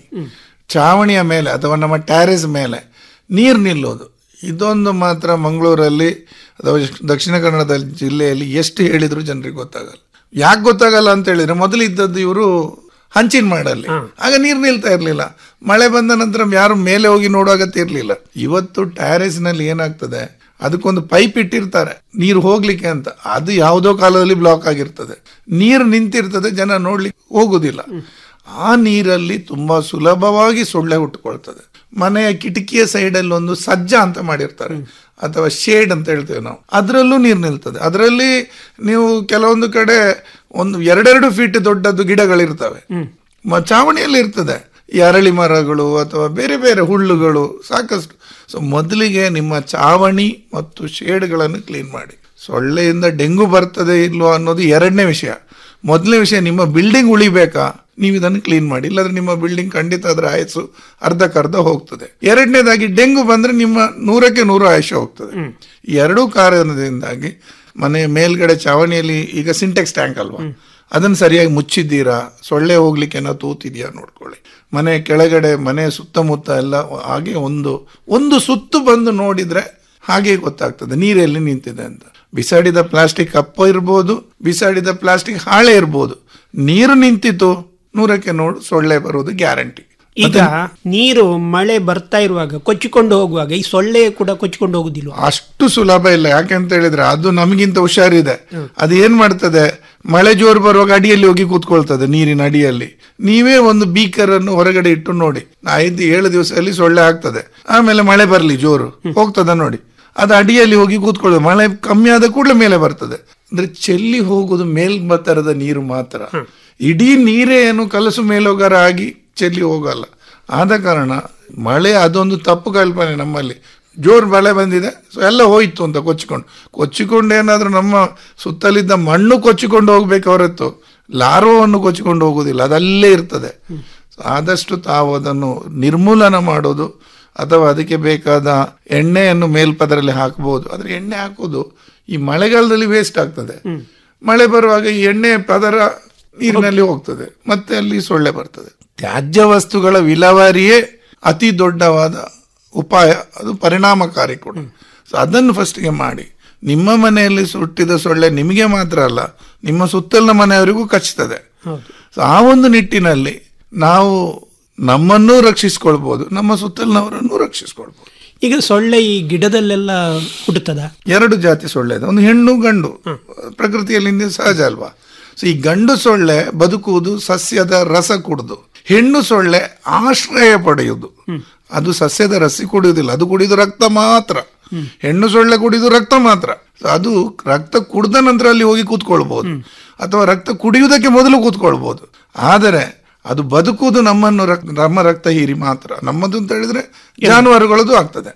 ಚಾವಣಿಯ ಮೇಲೆ ಅಥವಾ ನಮ್ಮ ಟ್ಯಾರೇಸ್ ಮೇಲೆ ನೀರು ನಿಲ್ಲೋದು ಇದೊಂದು ಮಾತ್ರ ಮಂಗಳೂರಲ್ಲಿ ಅಥವಾ ದಕ್ಷಿಣ ಕನ್ನಡದ ಜಿಲ್ಲೆಯಲ್ಲಿ ಎಷ್ಟು ಹೇಳಿದ್ರು ಜನರಿಗೆ ಗೊತ್ತಾಗಲ್ಲ ಯಾಕೆ ಗೊತ್ತಾಗಲ್ಲ ಅಂತ ಹೇಳಿದ್ರೆ ಮೊದಲು ಇದ್ದದ್ದು ಇವರು ಹಂಚಿನ ಮಾಡಲ್ಲಿ ಆಗ ನೀರು ನಿಲ್ತಾ ಇರ್ಲಿಲ್ಲ ಮಳೆ ಬಂದ ನಂತರ ಯಾರು ಮೇಲೆ ಹೋಗಿ ನೋಡೋ ಅಗತ್ಯ ಇರ್ಲಿಲ್ಲ ಇವತ್ತು ಟ್ಯಾರೇಸ್ ನಲ್ಲಿ ಏನಾಗ್ತದೆ ಅದಕ್ಕೊಂದು ಪೈಪ್ ಇಟ್ಟಿರ್ತಾರೆ ನೀರು ಹೋಗ್ಲಿಕ್ಕೆ ಅಂತ ಅದು ಯಾವುದೋ ಕಾಲದಲ್ಲಿ ಬ್ಲಾಕ್ ಆಗಿರ್ತದೆ ನೀರು ನಿಂತಿರ್ತದೆ ಜನ ನೋಡ್ಲಿಕ್ಕೆ ಹೋಗುದಿಲ್ಲ ಆ ನೀರಲ್ಲಿ ತುಂಬಾ ಸುಲಭವಾಗಿ ಸೊಳ್ಳೆ ಹುಟ್ಟುಕೊಳ್ತದೆ ಮನೆಯ ಕಿಟಕಿಯ ಸೈಡಲ್ಲಿ ಒಂದು ಸಜ್ಜ ಅಂತ ಮಾಡಿರ್ತಾರೆ ಅಥವಾ ಶೇಡ್ ಅಂತ ಹೇಳ್ತೇವೆ ನಾವು ಅದರಲ್ಲೂ ನೀರು ನಿಲ್ತದೆ ಅದರಲ್ಲಿ ನೀವು ಕೆಲವೊಂದು ಕಡೆ ಒಂದು ಎರಡೆರಡು ಫೀಟ್ ದೊಡ್ಡದು ಗಿಡಗಳಿರ್ತವೆ ಮ- ಚಾವಣಿಯಲ್ಲಿ ಇರ್ತದೆ ಈ ಅರಳಿ ಮರಗಳು ಅಥವಾ ಬೇರೆ ಬೇರೆ ಹುಲ್ಲುಗಳು ಸಾಕಷ್ಟು ಸೊ ಮೊದಲಿಗೆ ನಿಮ್ಮ ಚಾವಣಿ ಮತ್ತು ಶೇಡ್ಗಳನ್ನು ಕ್ಲೀನ್ ಮಾಡಿ ಸೊಳ್ಳೆಯಿಂದ ಡೆಂಗು ಬರ್ತದೆ ಇಲ್ವೋ ಅನ್ನೋದು ಎರಡನೇ ವಿಷಯ ಮೊದಲನೇ ವಿಷಯ ನಿಮ್ಮ ಬಿಲ್ಡಿಂಗ್ ಉಳಿಬೇಕಾ ನೀವು ಇದನ್ನು ಕ್ಲೀನ್ ಮಾಡಿ ಇಲ್ಲಾಂದ್ರೆ ನಿಮ್ಮ ಬಿಲ್ಡಿಂಗ್ ಖಂಡಿತ ಅದರ ಆಯಸ್ಸು ಅರ್ಧಕ್ಕರ್ಧ ಹೋಗ್ತದೆ ಎರಡನೇದಾಗಿ ಡೆಂಗು ಬಂದ್ರೆ ನಿಮ್ಮ ನೂರಕ್ಕೆ ನೂರು ಆಯುಷ್ಯ ಹೋಗ್ತದೆ ಈ ಎರಡೂ ಕಾರಣದಿಂದಾಗಿ ಮನೆ ಮೇಲ್ಗಡೆ ಚಾವಣಿಯಲ್ಲಿ ಈಗ ಸಿಂಟೆಕ್ಸ್ ಟ್ಯಾಂಕ್ ಅಲ್ವಾ ಅದನ್ನು ಸರಿಯಾಗಿ ಮುಚ್ಚಿದ್ದೀರಾ ಸೊಳ್ಳೆ ಹೋಗ್ಲಿಕ್ಕೆ ಏನೋ ತೂತಿದ್ಯಾ ನೋಡ್ಕೊಳ್ಳಿ ಮನೆ ಕೆಳಗಡೆ ಮನೆ ಸುತ್ತಮುತ್ತ ಎಲ್ಲ ಹಾಗೆ ಒಂದು ಒಂದು ಸುತ್ತು ಬಂದು ನೋಡಿದ್ರೆ ಹಾಗೆ ಗೊತ್ತಾಗ್ತದೆ ನೀರೆಲ್ಲಿ ನಿಂತಿದೆ ಅಂತ ಬಿಸಾಡಿದ ಪ್ಲಾಸ್ಟಿಕ್ ಅಪ್ಪ ಇರ್ಬೋದು ಬಿಸಾಡಿದ ಪ್ಲಾಸ್ಟಿಕ್ ಹಾಳೆ ಇರ್ಬೋದು ನೀರು ನಿಂತಿತ್ತು ನೂರಕ್ಕೆ ನೋಡು ಸೊಳ್ಳೆ ಬರುವುದು ಗ್ಯಾರಂಟಿ ಈಗ ನೀರು ಮಳೆ ಬರ್ತಾ ಇರುವಾಗ ಕೊಚ್ಚಿಕೊಂಡು ಹೋಗುವಾಗ ಈ ಸೊಳ್ಳೆ ಕೂಡ ಕೊಚ್ಚಿಕೊಂಡು ಹೋಗುದಿಲ್ವಾ ಅಷ್ಟು ಸುಲಭ ಇಲ್ಲ ಯಾಕೆಂತ ಹೇಳಿದ್ರೆ ಅದು ನಮಗಿಂತ ಹುಷಾರಿದೆ ಅದು ಏನ್ ಮಾಡ್ತದೆ ಮಳೆ ಜೋರು ಬರುವಾಗ ಅಡಿಯಲ್ಲಿ ಹೋಗಿ ಕೂತ್ಕೊಳ್ತದೆ ನೀರಿನ ಅಡಿಯಲ್ಲಿ ನೀವೇ ಒಂದು ಬೀಕರ್ ಅನ್ನು ಹೊರಗಡೆ ಇಟ್ಟು ನೋಡಿ ಐದು ಏಳು ದಿವಸದಲ್ಲಿ ಸೊಳ್ಳೆ ಆಗ್ತದೆ ಆಮೇಲೆ ಮಳೆ ಬರ್ಲಿ ಜೋರು ಹೋಗ್ತದೆ ನೋಡಿ ಅದು ಅಡಿಯಲ್ಲಿ ಹೋಗಿ ಕೂತ್ಕೊಳ್ಳೋದು ಮಳೆ ಕಮ್ಮಿ ಆದ ಕೂಡಲೇ ಮೇಲೆ ಬರ್ತದೆ ಅಂದ್ರೆ ಚೆಲ್ಲಿ ಹೋಗುದು ಮೇಲ್ಬತ್ತರದ ನೀರು ಮಾತ್ರ ಇಡೀ ನೀರೇ ಏನು ಕಲಸು ಮೇಲೋಗರ ಆಗಿ ಚೆಲ್ಲಿ ಹೋಗಲ್ಲ ಆದ ಕಾರಣ ಮಳೆ ಅದೊಂದು ತಪ್ಪು ಕಲ್ಪನೆ ನಮ್ಮಲ್ಲಿ ಜೋರು ಮಳೆ ಬಂದಿದೆ ಸೊ ಎಲ್ಲ ಹೋಯ್ತು ಅಂತ ಕೊಚ್ಚಿಕೊಂಡು ಕೊಚ್ಚಿಕೊಂಡು ಏನಾದ್ರೂ ನಮ್ಮ ಸುತ್ತಲಿದ್ದ ಮಣ್ಣು ಕೊಚ್ಚಿಕೊಂಡು ಹೋಗ್ಬೇಕು ಹೊರತು ಲಾರ್ವವನ್ನು ಕೊಚ್ಚಿಕೊಂಡು ಹೋಗುದಿಲ್ಲ ಅದಲ್ಲೇ ಇರ್ತದೆ ಸೊ ಆದಷ್ಟು ತಾವು ಅದನ್ನು ನಿರ್ಮೂಲನ ಮಾಡೋದು ಅಥವಾ ಅದಕ್ಕೆ ಬೇಕಾದ ಎಣ್ಣೆಯನ್ನು ಮೇಲ್ಪದರಲ್ಲಿ ಹಾಕಬಹುದು ಆದ್ರೆ ಎಣ್ಣೆ ಹಾಕೋದು ಈ ಮಳೆಗಾಲದಲ್ಲಿ ವೇಸ್ಟ್ ಆಗ್ತದೆ ಮಳೆ ಬರುವಾಗ ಈ ಎಣ್ಣೆ ಪದರ ನೀರಿನಲ್ಲಿ ಹೋಗ್ತದೆ ಮತ್ತೆ ಅಲ್ಲಿ ಸೊಳ್ಳೆ ಬರ್ತದೆ ತ್ಯಾಜ್ಯ ವಸ್ತುಗಳ ವಿಲೇವಾರಿಯೇ ಅತಿ ದೊಡ್ಡವಾದ ಉಪಾಯ ಅದು ಪರಿಣಾಮಕಾರಿ ಕೂಡ ಸೊ ಅದನ್ನು ಫಸ್ಟ್ಗೆ ಮಾಡಿ ನಿಮ್ಮ ಮನೆಯಲ್ಲಿ ಸುಟ್ಟಿದ ಸೊಳ್ಳೆ ನಿಮಗೆ ಮಾತ್ರ ಅಲ್ಲ ನಿಮ್ಮ ಸುತ್ತಲಿನ ಮನೆಯವರಿಗೂ ಕಚ್ಚುತ್ತದೆ ಸೊ ಆ ಒಂದು ನಿಟ್ಟಿನಲ್ಲಿ ನಾವು ನಮ್ಮನ್ನೂ ರಕ್ಷಿಸ್ಕೊಳ್ಬಹುದು ನಮ್ಮ ಸುತ್ತಲಿನವರನ್ನು ರಕ್ಷಿಸ್ಕೊಳ್ಬಹುದು ಈಗ ಸೊಳ್ಳೆ ಈ ಗಿಡದಲ್ಲೆಲ್ಲ ಹುಟ್ಟುತ್ತದ ಎರಡು ಜಾತಿ ಸೊಳ್ಳೆ ಇದೆ ಒಂದು ಹೆಣ್ಣು ಗಂಡು ಪ್ರಕೃತಿಯಲ್ಲಿ ಹಿಂದೆ ಸಹಜ ಅಲ್ವಾ ಸೊ ಈ ಗಂಡು ಸೊಳ್ಳೆ ಬದುಕುವುದು ಸಸ್ಯದ ರಸ ಕುಡಿದು ಹೆಣ್ಣು ಸೊಳ್ಳೆ ಆಶ್ರಯ ಪಡೆಯುವುದು ಅದು ಸಸ್ಯದ ರಸಿ ಕುಡಿಯುವುದಿಲ್ಲ ಅದು ಕುಡಿದು ರಕ್ತ ಮಾತ್ರ ಹೆಣ್ಣು ಸೊಳ್ಳೆ ಕುಡಿದು ರಕ್ತ ಮಾತ್ರ So ಅದು ರಕ್ತ ಕುಡ್ದ ನಂತರ ಅಲ್ಲಿ ಹೋಗಿ ಕೂತ್ಕೊಳ್ಬಹುದು ಅಥವಾ ರಕ್ತ ಕುಡಿಯುವುದಕ್ಕೆ ಮೊದಲು ಕೂತ್ಕೊಳ್ಬಹುದು ಆದರೆ ಅದು ಬದುಕುವುದು ನಮ್ಮನ್ನು ರಕ್- ನಮ್ಮ ರಕ್ತ ಹೀರಿ ಮಾತ್ರ ನಮ್ಮದು ಅಂತ ಹೇಳಿದ್ರೆ ಜಾನುವಾರುಗಳದ್ದು ಆಗ್ತದೆ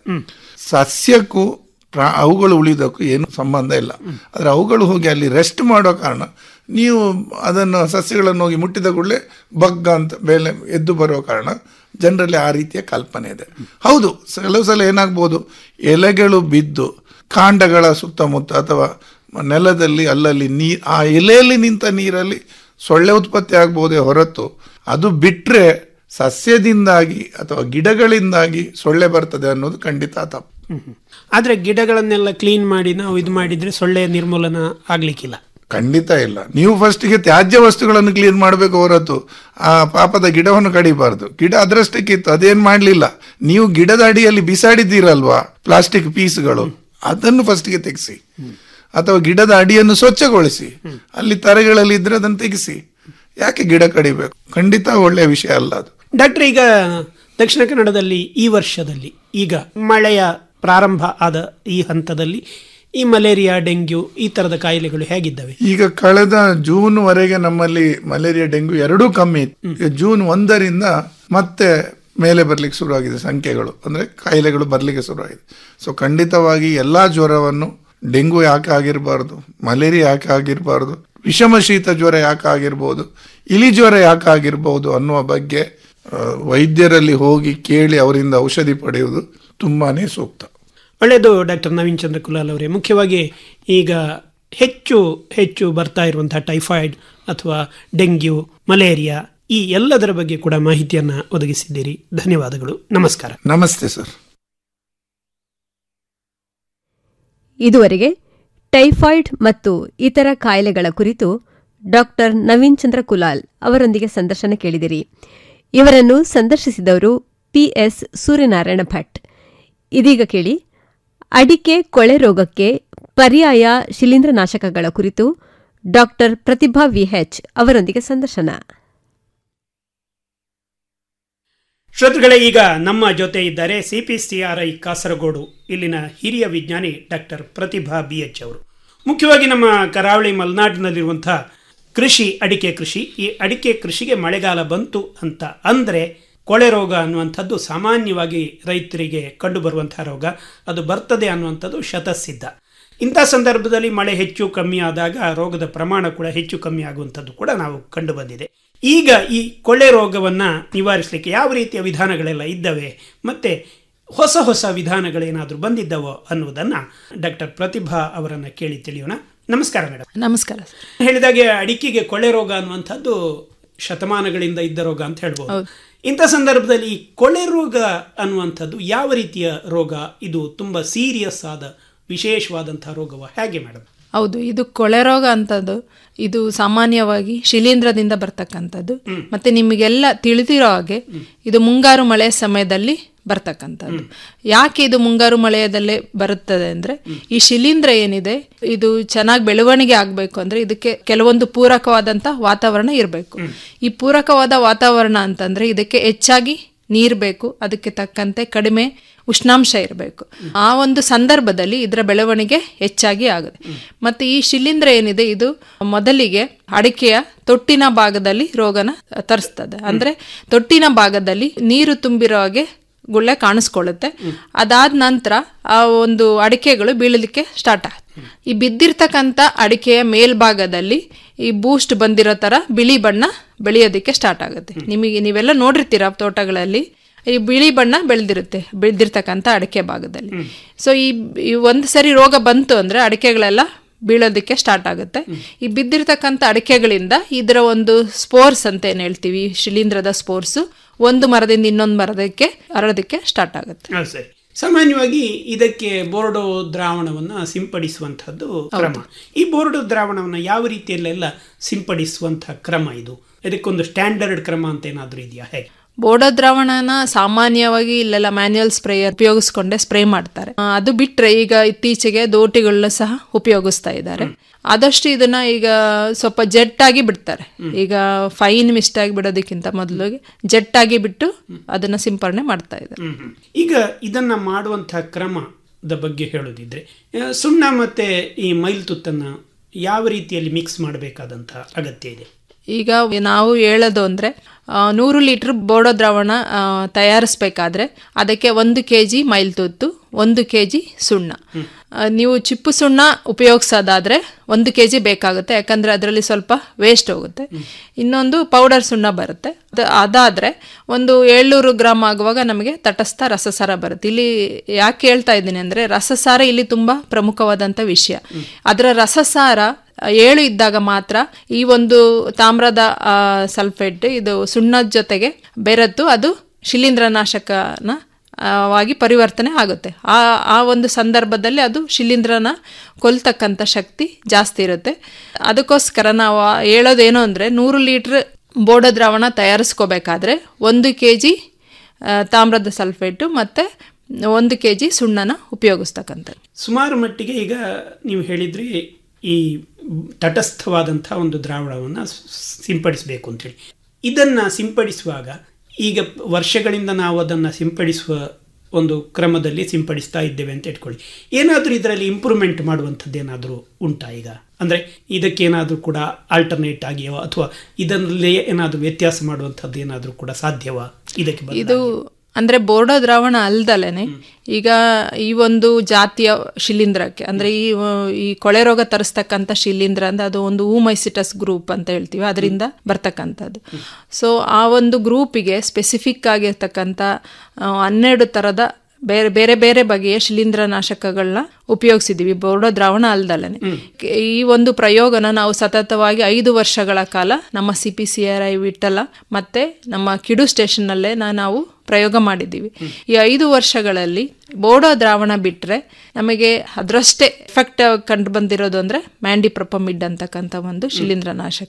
ಸಸ್ಯಕ್ಕೂ ಪ್ರಾ ಅವುಗಳು ಉಳಿದಕ್ಕೂ ಏನು ಸಂಬಂಧ ಇಲ್ಲ ಆದರೆ ಅವುಗಳು ಹೋಗಿ ಅಲ್ಲಿ ರೆಸ್ಟ್ ಮಾಡೋ ಕಾರಣ ನೀವು ಅದನ್ನು ಸಸ್ಯಗಳನ್ನು ಹೋಗಿ ಮುಟ್ಟಿದ ಕೂಡಲೇ ಬಗ್ಗ ಅಂತ ಬೇಲೆ ಎದ್ದು ಬರೋ ಕಾರಣ ಜನರಲ್ಲಿ ಆ ರೀತಿಯ ಕಲ್ಪನೆ ಇದೆ ಹೌದು ಕೆಲವು ಸಲ ಏನಾಗ್ಬೋದು ಎಲೆಗಳು ಬಿದ್ದು ಕಾಂಡಗಳ ಸುತ್ತಮುತ್ತ ಅಥವಾ ನೆಲದಲ್ಲಿ ಅಲ್ಲಲ್ಲಿ ನೀ ಆ ಎಲೆಯಲ್ಲಿ ನಿಂತ ನೀರಲ್ಲಿ ಸೊಳ್ಳೆ ಉತ್ಪತ್ತಿ ಆಗ್ಬೋದೇ ಹೊರತು ಅದು ಬಿಟ್ರೆ ಸಸ್ಯದಿಂದಾಗಿ ಅಥವಾ ಗಿಡಗಳಿಂದಾಗಿ ಸೊಳ್ಳೆ ಬರ್ತದೆ ಅನ್ನೋದು ಖಂಡಿತ ತಪ್ಪು ಆದ್ರೆ ಗಿಡಗಳನ್ನೆಲ್ಲ ಕ್ಲೀನ್ ಮಾಡಿ ನಾವು ಇದು ಮಾಡಿದ್ರೆ ಸೊಳ್ಳೆ ನಿರ್ಮೂಲನ ಆಗ್ಲಿಕ್ಕಿಲ್ಲ ಖಂಡಿತ ಇಲ್ಲ ನೀವು ಫಸ್ಟಿಗೆ ತ್ಯಾಜ್ಯ ವಸ್ತುಗಳನ್ನು ಕ್ಲೀನ್ ಮಾಡಬೇಕು ಹೊರತು ಆ ಪಾಪದ ಗಿಡವನ್ನು ಕಡಿಬಾರ್ದು ಗಿಡ ಅದರಷ್ಟಕ್ಕಿತ್ತು ಅದೇನ್ ಮಾಡ್ಲಿಲ್ಲ ನೀವು ಗಿಡದ ಅಡಿಯಲ್ಲಿ ಬಿಸಾಡಿದ್ದೀರಲ್ವಾ ಪ್ಲಾಸ್ಟಿಕ್ ಪೀಸ್ಗಳು ಅದನ್ನು ಫಸ್ಟಿಗೆ ತೆಗೆಸಿ ಅಥವಾ ಗಿಡದ ಅಡಿಯನ್ನು ಸ್ವಚ್ಛಗೊಳಿಸಿ ಅಲ್ಲಿ ತರೆಗಳಲ್ಲಿ ಇದ್ರೆ ಅದನ್ನು ತೆಗೆಸಿ ಯಾಕೆ ಗಿಡ ಕಡಿಬೇಕು ಖಂಡಿತ ಒಳ್ಳೆಯ ವಿಷಯ ಅಲ್ಲ ಅದು ಡಾಕ್ಟರ್ ಈಗ ದಕ್ಷಿಣ ಕನ್ನಡದಲ್ಲಿ ಈ ವರ್ಷದಲ್ಲಿ ಈಗ ಮಳೆಯ ಪ್ರಾರಂಭ ಆದ ಈ ಹಂತದಲ್ಲಿ ಈ ಮಲೇರಿಯಾ ಡೆಂಗ್ಯೂ ಈ ತರದ ಕಾಯಿಲೆಗಳು ಹೇಗಿದ್ದಾವೆ ಈಗ ಕಳೆದ ಜೂನ್ ವರೆಗೆ ನಮ್ಮಲ್ಲಿ ಮಲೇರಿಯಾ ಡೆಂಗ್ಯೂ ಎರಡೂ ಕಮ್ಮಿ ಇತ್ತು ಈಗ ಜೂನ್ ಒಂದರಿಂದ ಮತ್ತೆ ಮೇಲೆ ಬರ್ಲಿಕ್ಕೆ ಶುರುವಾಗಿದೆ ಸಂಖ್ಯೆಗಳು ಅಂದ್ರೆ ಕಾಯಿಲೆಗಳು ಬರ್ಲಿಕ್ಕೆ ಶುರುವಾಗಿದೆ ಸೊ ಖಂಡಿತವಾಗಿ ಎಲ್ಲಾ ಜ್ವರವನ್ನು ಡೆಂಗು ಯಾಕೆ ಆಗಿರಬಾರ್ದು ಮಲೇರಿಯಾ ಯಾಕೆ ಆಗಿರಬಾರ್ದು ವಿಷಮ ಶೀತ ಜ್ವರ ಯಾಕೆ ಆಗಿರ್ಬೋದು ಇಲಿ ಜ್ವರ ಯಾಕೆ ಆಗಿರ್ಬೋದು ಅನ್ನುವ ಬಗ್ಗೆ ಆ, ವೈದ್ಯರಲ್ಲಿ ಹೋಗಿ ಕೇಳಿ ಅವರಿಂದ ಔಷಧಿ ಪಡೆಯುವುದು ತುಂಬಾನೇ ಸೂಕ್ತ ಒಳ್ಳೆಯದು ಡಾಕ್ಟರ್ ನವೀನ್ ಚಂದ್ರ ಕುಲಾಲ್ ಅವರೇ ಮುಖ್ಯವಾಗಿ ಈಗ ಹೆಚ್ಚು ಹೆಚ್ಚು ಬರ್ತಾ ಇರುವಂತಹ ಟೈಫಾಯ್ಡ್ ಅಥವಾ ಡೆಂಗ್ಯೂ ಮಲೇರಿಯಾ ಈ ಎಲ್ಲದರ ಬಗ್ಗೆ ಕೂಡ ಮಾಹಿತಿಯನ್ನ ಒದಗಿಸಿದ್ದೀರಿ ಧನ್ಯವಾದಗಳು ನಮಸ್ಕಾರ ನಮಸ್ತೆ ಸರ್ ಇದುವರೆಗೆ ಟೈಫಾಯ್ಡ್ ಮತ್ತು ಇತರ ಕಾಯಿಲೆಗಳ ಕುರಿತು ಡಾಕ್ಟರ್ ನವೀನ್ ಚಂದ್ರ ಕುಲಾಲ್ ಅವರೊಂದಿಗೆ ಸಂದರ್ಶನ ಕೇಳಿದಿರಿ ಇವರನ್ನು ಸಂದರ್ಶಿಸಿದವರು ಪಿಎಸ್ ಸೂರ್ಯನಾರಾಯಣ ಭಟ್ ಇದೀಗ ಕೇಳಿ ಅಡಿಕೆ ಕೊಳೆ ರೋಗಕ್ಕೆ ಪರ್ಯಾಯ ಶಿಲೀಂಧ್ರನಾಶಕಗಳ ಕುರಿತು ಡಾಕ್ಟರ್ ಪ್ರತಿಭಾ ವಿಎಚ್ ಅವರೊಂದಿಗೆ ಸಂದರ್ಶನ ಶ್ರೋತೃಗಳೇ ಈಗ ನಮ್ಮ ಜೊತೆ ಇದ್ದಾರೆ ಸಿಪಿಸಿಆರ್ಐ ಕಾಸರಗೋಡು ಇಲ್ಲಿನ ಹಿರಿಯ ವಿಜ್ಞಾನಿ ಡಾಕ್ಟರ್ ಪ್ರತಿಭಾ ಬಿ ಎಚ್ ಅವರು ಮುಖ್ಯವಾಗಿ ನಮ್ಮ ಕರಾವಳಿ ಮಲೆನಾಡಿನಲ್ಲಿರುವಂತಹ ಕೃಷಿ ಅಡಿಕೆ ಕೃಷಿ ಈ ಅಡಿಕೆ ಕೃಷಿಗೆ ಮಳೆಗಾಲ ಬಂತು ಅಂತ ಅಂದರೆ ಕೊಳೆ ರೋಗ ಅನ್ನುವಂಥದ್ದು ಸಾಮಾನ್ಯವಾಗಿ ರೈತರಿಗೆ ಕಂಡುಬರುವಂತಹ ರೋಗ ಅದು ಬರ್ತದೆ ಅನ್ನುವಂಥದ್ದು ಶತಸಿದ್ಧ ಇಂಥ ಸಂದರ್ಭದಲ್ಲಿ ಮಳೆ ಹೆಚ್ಚು ಕಮ್ಮಿ ಆದಾಗ ರೋಗದ ಪ್ರಮಾಣ ಕೂಡ ಹೆಚ್ಚು ಕಮ್ಮಿ ಆಗುವಂಥದ್ದು ಕೂಡ ನಾವು ಕಂಡು ಬಂದಿದೆ ಈಗ ಈ ಕೊಳ್ಳೆ ರೋಗವನ್ನ ನಿವಾರಿಸಲಿಕ್ಕೆ ಯಾವ ರೀತಿಯ ವಿಧಾನಗಳೆಲ್ಲ ಇದ್ದವೆ ಮತ್ತೆ ಹೊಸ ಹೊಸ ವಿಧಾನಗಳೇನಾದರೂ ಬಂದಿದ್ದವೋ ಅನ್ನುವುದನ್ನ ಡಾಕ್ಟರ್ ಪ್ರತಿಭಾ ಅವರನ್ನ ಕೇಳಿ ತಿಳಿಯೋಣ ನಮಸ್ಕಾರ ಮೇಡಮ್ ನಮಸ್ಕಾರ ಸರ್ ಹೇಳಿದಾಗೆ ಅಡಿಕೆಗೆ ಕೊಳೆ ರೋಗ ಅನ್ನುವಂಥದ್ದು ಶತಮಾನಗಳಿಂದ ಇದ್ದ ರೋಗ ಅಂತ ಹೇಳ್ಬೋದು ಇಂಥ ಸಂದರ್ಭದಲ್ಲಿ ಈ ಕೊಳೆ ರೋಗ ಅನ್ನುವಂಥದ್ದು ಯಾವ ರೀತಿಯ ರೋಗ ಇದು ತುಂಬಾ ಸೀರಿಯಸ್ ಆದ ವಿಶೇಷವಾದಂತಹ ರೋಗವ ಹೇಗೆ ಮೇಡಮ್ ಹೌದು ಇದು ಕೊಳೆ ರೋಗ ಅಂತದ್ದು ಇದು ಸಾಮಾನ್ಯವಾಗಿ ಶಿಲೀಂಧ್ರದಿಂದ ಬರ್ತಕ್ಕಂಥದ್ದು ಮತ್ತೆ ನಿಮಗೆಲ್ಲ ತಿಳಿದಿರೋ ಹಾಗೆ ಇದು ಮುಂಗಾರು ಮಳೆಯ ಸಮಯದಲ್ಲಿ ಬರ್ತಕ್ಕಂಥದ್ದು ಯಾಕೆ ಇದು ಮುಂಗಾರು ಮಳೆಯದಲ್ಲೇ ಬರುತ್ತದೆ ಅಂದ್ರೆ ಈ ಶಿಲೀಂಧ್ರ ಏನಿದೆ ಇದು ಚೆನ್ನಾಗಿ ಬೆಳವಣಿಗೆ ಆಗಬೇಕು ಅಂದ್ರೆ ಇದಕ್ಕೆ ಕೆಲವೊಂದು ಪೂರಕವಾದಂತ ವಾತಾವರಣ ಇರಬೇಕು ಈ ಪೂರಕವಾದ ವಾತಾವರಣ ಅಂತಂದ್ರೆ ಇದಕ್ಕೆ ಹೆಚ್ಚಾಗಿ ನೀರ್ ಬೇಕು ಅದಕ್ಕೆ ತಕ್ಕಂತೆ ಕಡಿಮೆ ಉಷ್ಣಾಂಶ ಇರಬೇಕು ಆ ಒಂದು ಸಂದರ್ಭದಲ್ಲಿ ಇದರ ಬೆಳವಣಿಗೆ ಹೆಚ್ಚಾಗಿ ಆಗುತ್ತೆ ಮತ್ತೆ ಈ ಶಿಲೀಂಧ್ರ ಏನಿದೆ ಇದು ಮೊದಲಿಗೆ ಅಡಿಕೆಯ ತೊಟ್ಟಿನ ಭಾಗದಲ್ಲಿ ರೋಗನ ತರಿಸ್ತದೆ ಅಂದ್ರೆ ತೊಟ್ಟಿನ ಭಾಗದಲ್ಲಿ ನೀರು ತುಂಬಿರೋ ಹಾಗೆ ಗುಳ್ಳೆ ಕಾಣಿಸ್ಕೊಳ್ಳುತ್ತೆ ಅದಾದ ನಂತರ ಆ ಒಂದು ಅಡಿಕೆಗಳು ಬೀಳಲಿಕ್ಕೆ ಸ್ಟಾರ್ಟ್ ಆಗುತ್ತೆ ಈ ಬಿದ್ದಿರ್ತಕ್ಕಂಥ ಅಡಿಕೆಯ ಮೇಲ್ಭಾಗದಲ್ಲಿ ಈ ಬೂಸ್ಟ್ ಬಂದಿರೋ ತರ ಬಿಳಿ ಬಣ್ಣ ಬೆಳೆಯೋದಕ್ಕೆ ಸ್ಟಾರ್ಟ್ ಆಗುತ್ತೆ ನಿಮಗೆ ನೀವೆಲ್ಲ ನೋಡಿರ್ತೀರ ತೋಟಗಳಲ್ಲಿ ಈ ಬಿಳಿ ಬಣ್ಣ ಬೆಳೆದಿರುತ್ತೆ ಬೆಳೆದಿರ್ತಕ್ಕಂಥ ಅಡಿಕೆ ಭಾಗದಲ್ಲಿ ಸೊ ಈ ಈ ಒಂದು ಸರಿ ರೋಗ ಬಂತು ಅಂದ್ರೆ ಅಡಿಕೆಗಳೆಲ್ಲ ಬೀಳೋದಕ್ಕೆ ಸ್ಟಾರ್ಟ್ ಆಗುತ್ತೆ ಈ ಬಿದ್ದಿರ್ತಕ್ಕಂಥ ಅಡಿಕೆಗಳಿಂದ ಇದರ ಒಂದು ಸ್ಪೋರ್ಸ್ ಅಂತ ಏನ್ ಹೇಳ್ತೀವಿ ಶಿಲೀಂಧ್ರದ ಸ್ಪೋರ್ಸ್ ಒಂದು ಮರದಿಂದ ಇನ್ನೊಂದು ಮರದಕ್ಕೆ ಹರಡೋದಕ್ಕೆ ಸ್ಟಾರ್ಟ್ ಆಗುತ್ತೆ ಹಾ, ಸರಿ ಸಾಮಾನ್ಯವಾಗಿ ಇದಕ್ಕೆ ಬೋರ್ಡೋ ದ್ರಾವಣವನ್ನ ಸಿಂಪಡಿಸುವಂತಹದ್ದು ಕ್ರಮ ಈ ಬೋರ್ಡೋ ದ್ರಾವಣವನ್ನ ಯಾವ ರೀತಿಯಲ್ಲೆಲ್ಲ ಸಿಂಪಡಿಸುವಂತಹ ಕ್ರಮ ಇದು ಇದಕ್ಕೊಂದು ಸ್ಟ್ಯಾಂಡರ್ಡ್ ಕ್ರಮ ಅಂತ ಏನಾದ್ರೂ ಇದೆಯಾ ಹೇಗೆ ಬೋಡೋ ದ್ರಾವಣನ ಸಾಮಾನ್ಯವಾಗಿ ಇಲ್ಲೆಲ್ಲ ಮ್ಯಾನ್ಯುಯಲ್ ಸ್ಪ್ರೇಯರ್ ಉಪಯೋಗಿಸ್ಕೊಂಡೆ ಸ್ಪ್ರೇ ಮಾಡ್ತಾರೆ ಆ, ಅದು ಬಿಟ್ರೆ ಈಗ ಇತ್ತೀಚೆಗೆ ದೋಟಿಗಳನ್ನ ಸಹ ಉಪಯೋಗಿಸ್ತಾ ಇದ್ದಾರೆ ಆದಷ್ಟು ಇದನ್ನ ಈಗ ಸ್ವಲ್ಪ ಜೆಟ್ ಆಗಿ ಬಿಡ್ತಾರೆ ಈಗ ಫೈನ್ ಮಿಸ್ಟ್ ಆಗಿ ಬಿಡೋದಕ್ಕಿಂತ ಮೊದಲು ಜೆಟ್ ಆಗಿ ಬಿಟ್ಟು ಅದನ್ನ ಸಿಂಪರಣೆ ಮಾಡ್ತಾ ಇದ್ದಾರೆ ಹ್ಮ್, ಹ್ಮ್. ಈಗ ಇದನ್ನ ಮಾಡುವಂತಹ ಕ್ರಮದ ಬಗ್ಗೆ ಹೇಳೋದಿದ್ರೆ ಆ, ಸುಣ್ಣ ಮತ್ತೆ ಈ ಮೈಲ್ತುತ್ತನ್ನ ಯಾವ ರೀತಿಯಲ್ಲಿ ಮಿಕ್ಸ್ ಮಾಡಬೇಕಾದಂತಹ ಅಗತ್ಯ ಇದೆ ಈಗ ನಾವು ಹೇಳೋದು ಅಂದ್ರೆ ಆ, ನೂರು ಲೀಟರ್ ಬೋಡೋ ದ್ರಾವಣ ಆ, ತಯಾರಿಸ್ಬೇಕಾದ್ರೆ ಅದಕ್ಕೆ ಒಂದು ಕೆ ಜಿ ಮೈಲ್ತುತ್ತು ಒಂದು ಕೆ ಜಿ ಸುಣ್ಣ ಆ, ನೀವು ಚಿಪ್ಪು ಸುಣ್ಣ ಉಪಯೋಗಿಸೋದಾದ್ರೆ ಒಂದು ಕೆ ಜಿ ಬೇಕಾಗುತ್ತೆ ಯಾಕಂದ್ರೆ ಅದರಲ್ಲಿ ಸ್ವಲ್ಪ ವೇಸ್ಟ್ ಹೋಗುತ್ತೆ ಇನ್ನೊಂದು ಪೌಡರ್ ಸುಣ್ಣ ಬರುತ್ತೆ ಅದ- ಅದಾದ್ರೆ ಒಂದು ಏಳ್ನೂರು ಗ್ರಾಮ್ ಆಗುವಾಗ ನಮಗೆ ತಟಸ್ಥ ರಸಸಾರ ಬರುತ್ತೆ ಇಲ್ಲಿ ಯಾಕೆ ಹೇಳ್ತಾ ಇದ್ದೀನಿ ಅಂದ್ರೆ ರಸಸಾರ ಇಲ್ಲಿ ತುಂಬಾ ಪ್ರಮುಖವಾದಂತ ವಿಷಯ ಅದರ ರಸಸಾರ ಆ, ಏಳು ಇದ್ದಾಗ ಮಾತ್ರ ಈ ಒಂದು ತಾಮ್ರದ ಆ, ಸಲ್ಫೇಟ್ ಇದು ಸುಣ್ಣದ ಜೊತೆಗೆ ಬೆರೆತು ಅದು ಶಿಲೀಂಧ್ರನಾಶಕನ ಆ, ವಾಗಿ ಪರಿವರ್ತನೆ ಆಗುತ್ತೆ ಆ ಆ ಒಂದು ಸಂದರ್ಭದಲ್ಲಿ ಅದು ಶಿಲೀಂಧ್ರನ ಕೊಲ್ತಕ್ಕಂಥ ಶಕ್ತಿ ಜಾಸ್ತಿ ಇರುತ್ತೆ ಅದಕ್ಕೋಸ್ಕರ ನಾವು ಆ ಹೇಳೋದೇನು ಅಂದರೆ ನೂರು ಲೀಟ್ರ್ ಬೋಡೋ ದ್ರಾವಣ ತಯಾರಿಸ್ಕೋಬೇಕಾದ್ರೆ ಒಂದು ಕೆ ಜಿ ತಾಮ್ರದ ಸಲ್ಫೇಟು ಮತ್ತು ಒಂದು ಕೆ ಜಿ ಸುಣ್ಣನ ಉಪಯೋಗಿಸ್ತಕ್ಕಂಥದ್ದು ಸುಮಾರು ಮಟ್ಟಿಗೆ ಈಗ ನೀವು ಹೇಳಿದ್ರಿ ಈ ತಟಸ್ಥವಾದಂತಹ ಒಂದು ದ್ರಾವಣವನ್ನು ಸಿಂಪಡಿಸಬೇಕು ಅಂತೇಳಿ ಇದನ್ನ ಸಿಂಪಡಿಸುವಾಗ ಈಗ ವರ್ಷಗಳಿಂದ ನಾವು ಅದನ್ನು ಸಿಂಪಡಿಸುವ ಒಂದು ಕ್ರಮದಲ್ಲಿ ಸಿಂಪಡಿಸ್ತಾ ಇದ್ದೇವೆ ಅಂತ ಇಟ್ಕೊಳ್ಳಿ ಏನಾದರೂ ಇದರಲ್ಲಿ ಇಂಪ್ರೂವ್ಮೆಂಟ್ ಮಾಡುವಂಥದ್ದು ಏನಾದರೂ ಉಂಟಾ ಈಗ ಅಂದರೆ ಇದಕ್ಕೇನಾದರೂ ಕೂಡ ಆಲ್ಟರ್ನೇಟ್ ಆಗಿಯೋ ಅಥವಾ ಇದರಲ್ಲಿ ಏನಾದರೂ ವ್ಯತ್ಯಾಸ ಮಾಡುವಂಥದ್ದು ಏನಾದರೂ ಕೂಡ ಸಾಧ್ಯವಾ ಇದಕ್ಕೆ ಬದಲಾಗಿ? ಇದು ಅಂದ್ರೆ ಬೋರ್ಡೋ ದ್ರಾವಣ ಅಲ್ದಲೇನೆ ಈಗ ಈ ಒಂದು ಜಾತಿಯ ಶಿಲೀಂಧ್ರಕ್ಕೆ ಅಂದ್ರೆ ಈ ಆ, ಈ ಕೊಳೆ ರೋಗ ತರಿಸ್ತಕ್ಕಂಥ ಶಿಲೀಂಧ್ರ ಅಂದ್ರೆ ಅದು ಒಂದು ಊಮೈಸಿಟಸ್ ಗ್ರೂಪ್ ಅಂತ ಹೇಳ್ತೀವಿ ಅದರಿಂದ ಬರ್ತಕ್ಕಂಥದ್ದು ಸೊ ಆ ಒಂದು ಗ್ರೂಪಿಗೆ ಸ್ಪೆಸಿಫಿಕ್ ಆಗಿರ್ತಕ್ಕಂಥ ಆ, ಹನ್ನೆರಡು ತರದ ಬೇರೆ ಬೇರೆ ಬೇರೆ ಬಗೆಯ ಶಿಲೀಂಧ್ರನಾಶಕಗಳನ್ನ ಉಪಯೋಗಿಸಿದೀವಿ ಬೋರ್ಡೋ ದ್ರಾವಣ ಅಲ್ದಲೇನೆ ಈ ಒಂದು ಪ್ರಯೋಗನ ನಾವು ಸತತವಾಗಿ ಐದು ವರ್ಷಗಳ ಕಾಲ ನಮ್ಮ C P C R I Vittal ಮತ್ತೆ ನಮ್ಮ ಕಿಡು ಸ್ಟೇಷನ್ನಲ್ಲೇ ನಾವು ಪ್ರಯೋಗ ಮಾಡಿದ್ದೀವಿ ಈ ಐದು ವರ್ಷಗಳಲ್ಲಿ ಬೋಡೋ ದ್ರಾವಣ ಬಿಟ್ರೆ ನಮಗೆ ಅದರಷ್ಟೇ ಎಫೆಕ್ಟ್ ಕಂಡು ಬಂದಿರೋದು ಅಂದ್ರೆ ಮ್ಯಾಂಡಿಪ್ರೊಪಮಿಡ್ ಅಂತಕ್ಕಂಥ ಒಂದು ಶಿಲೀಂಧ್ರನಾಶಕ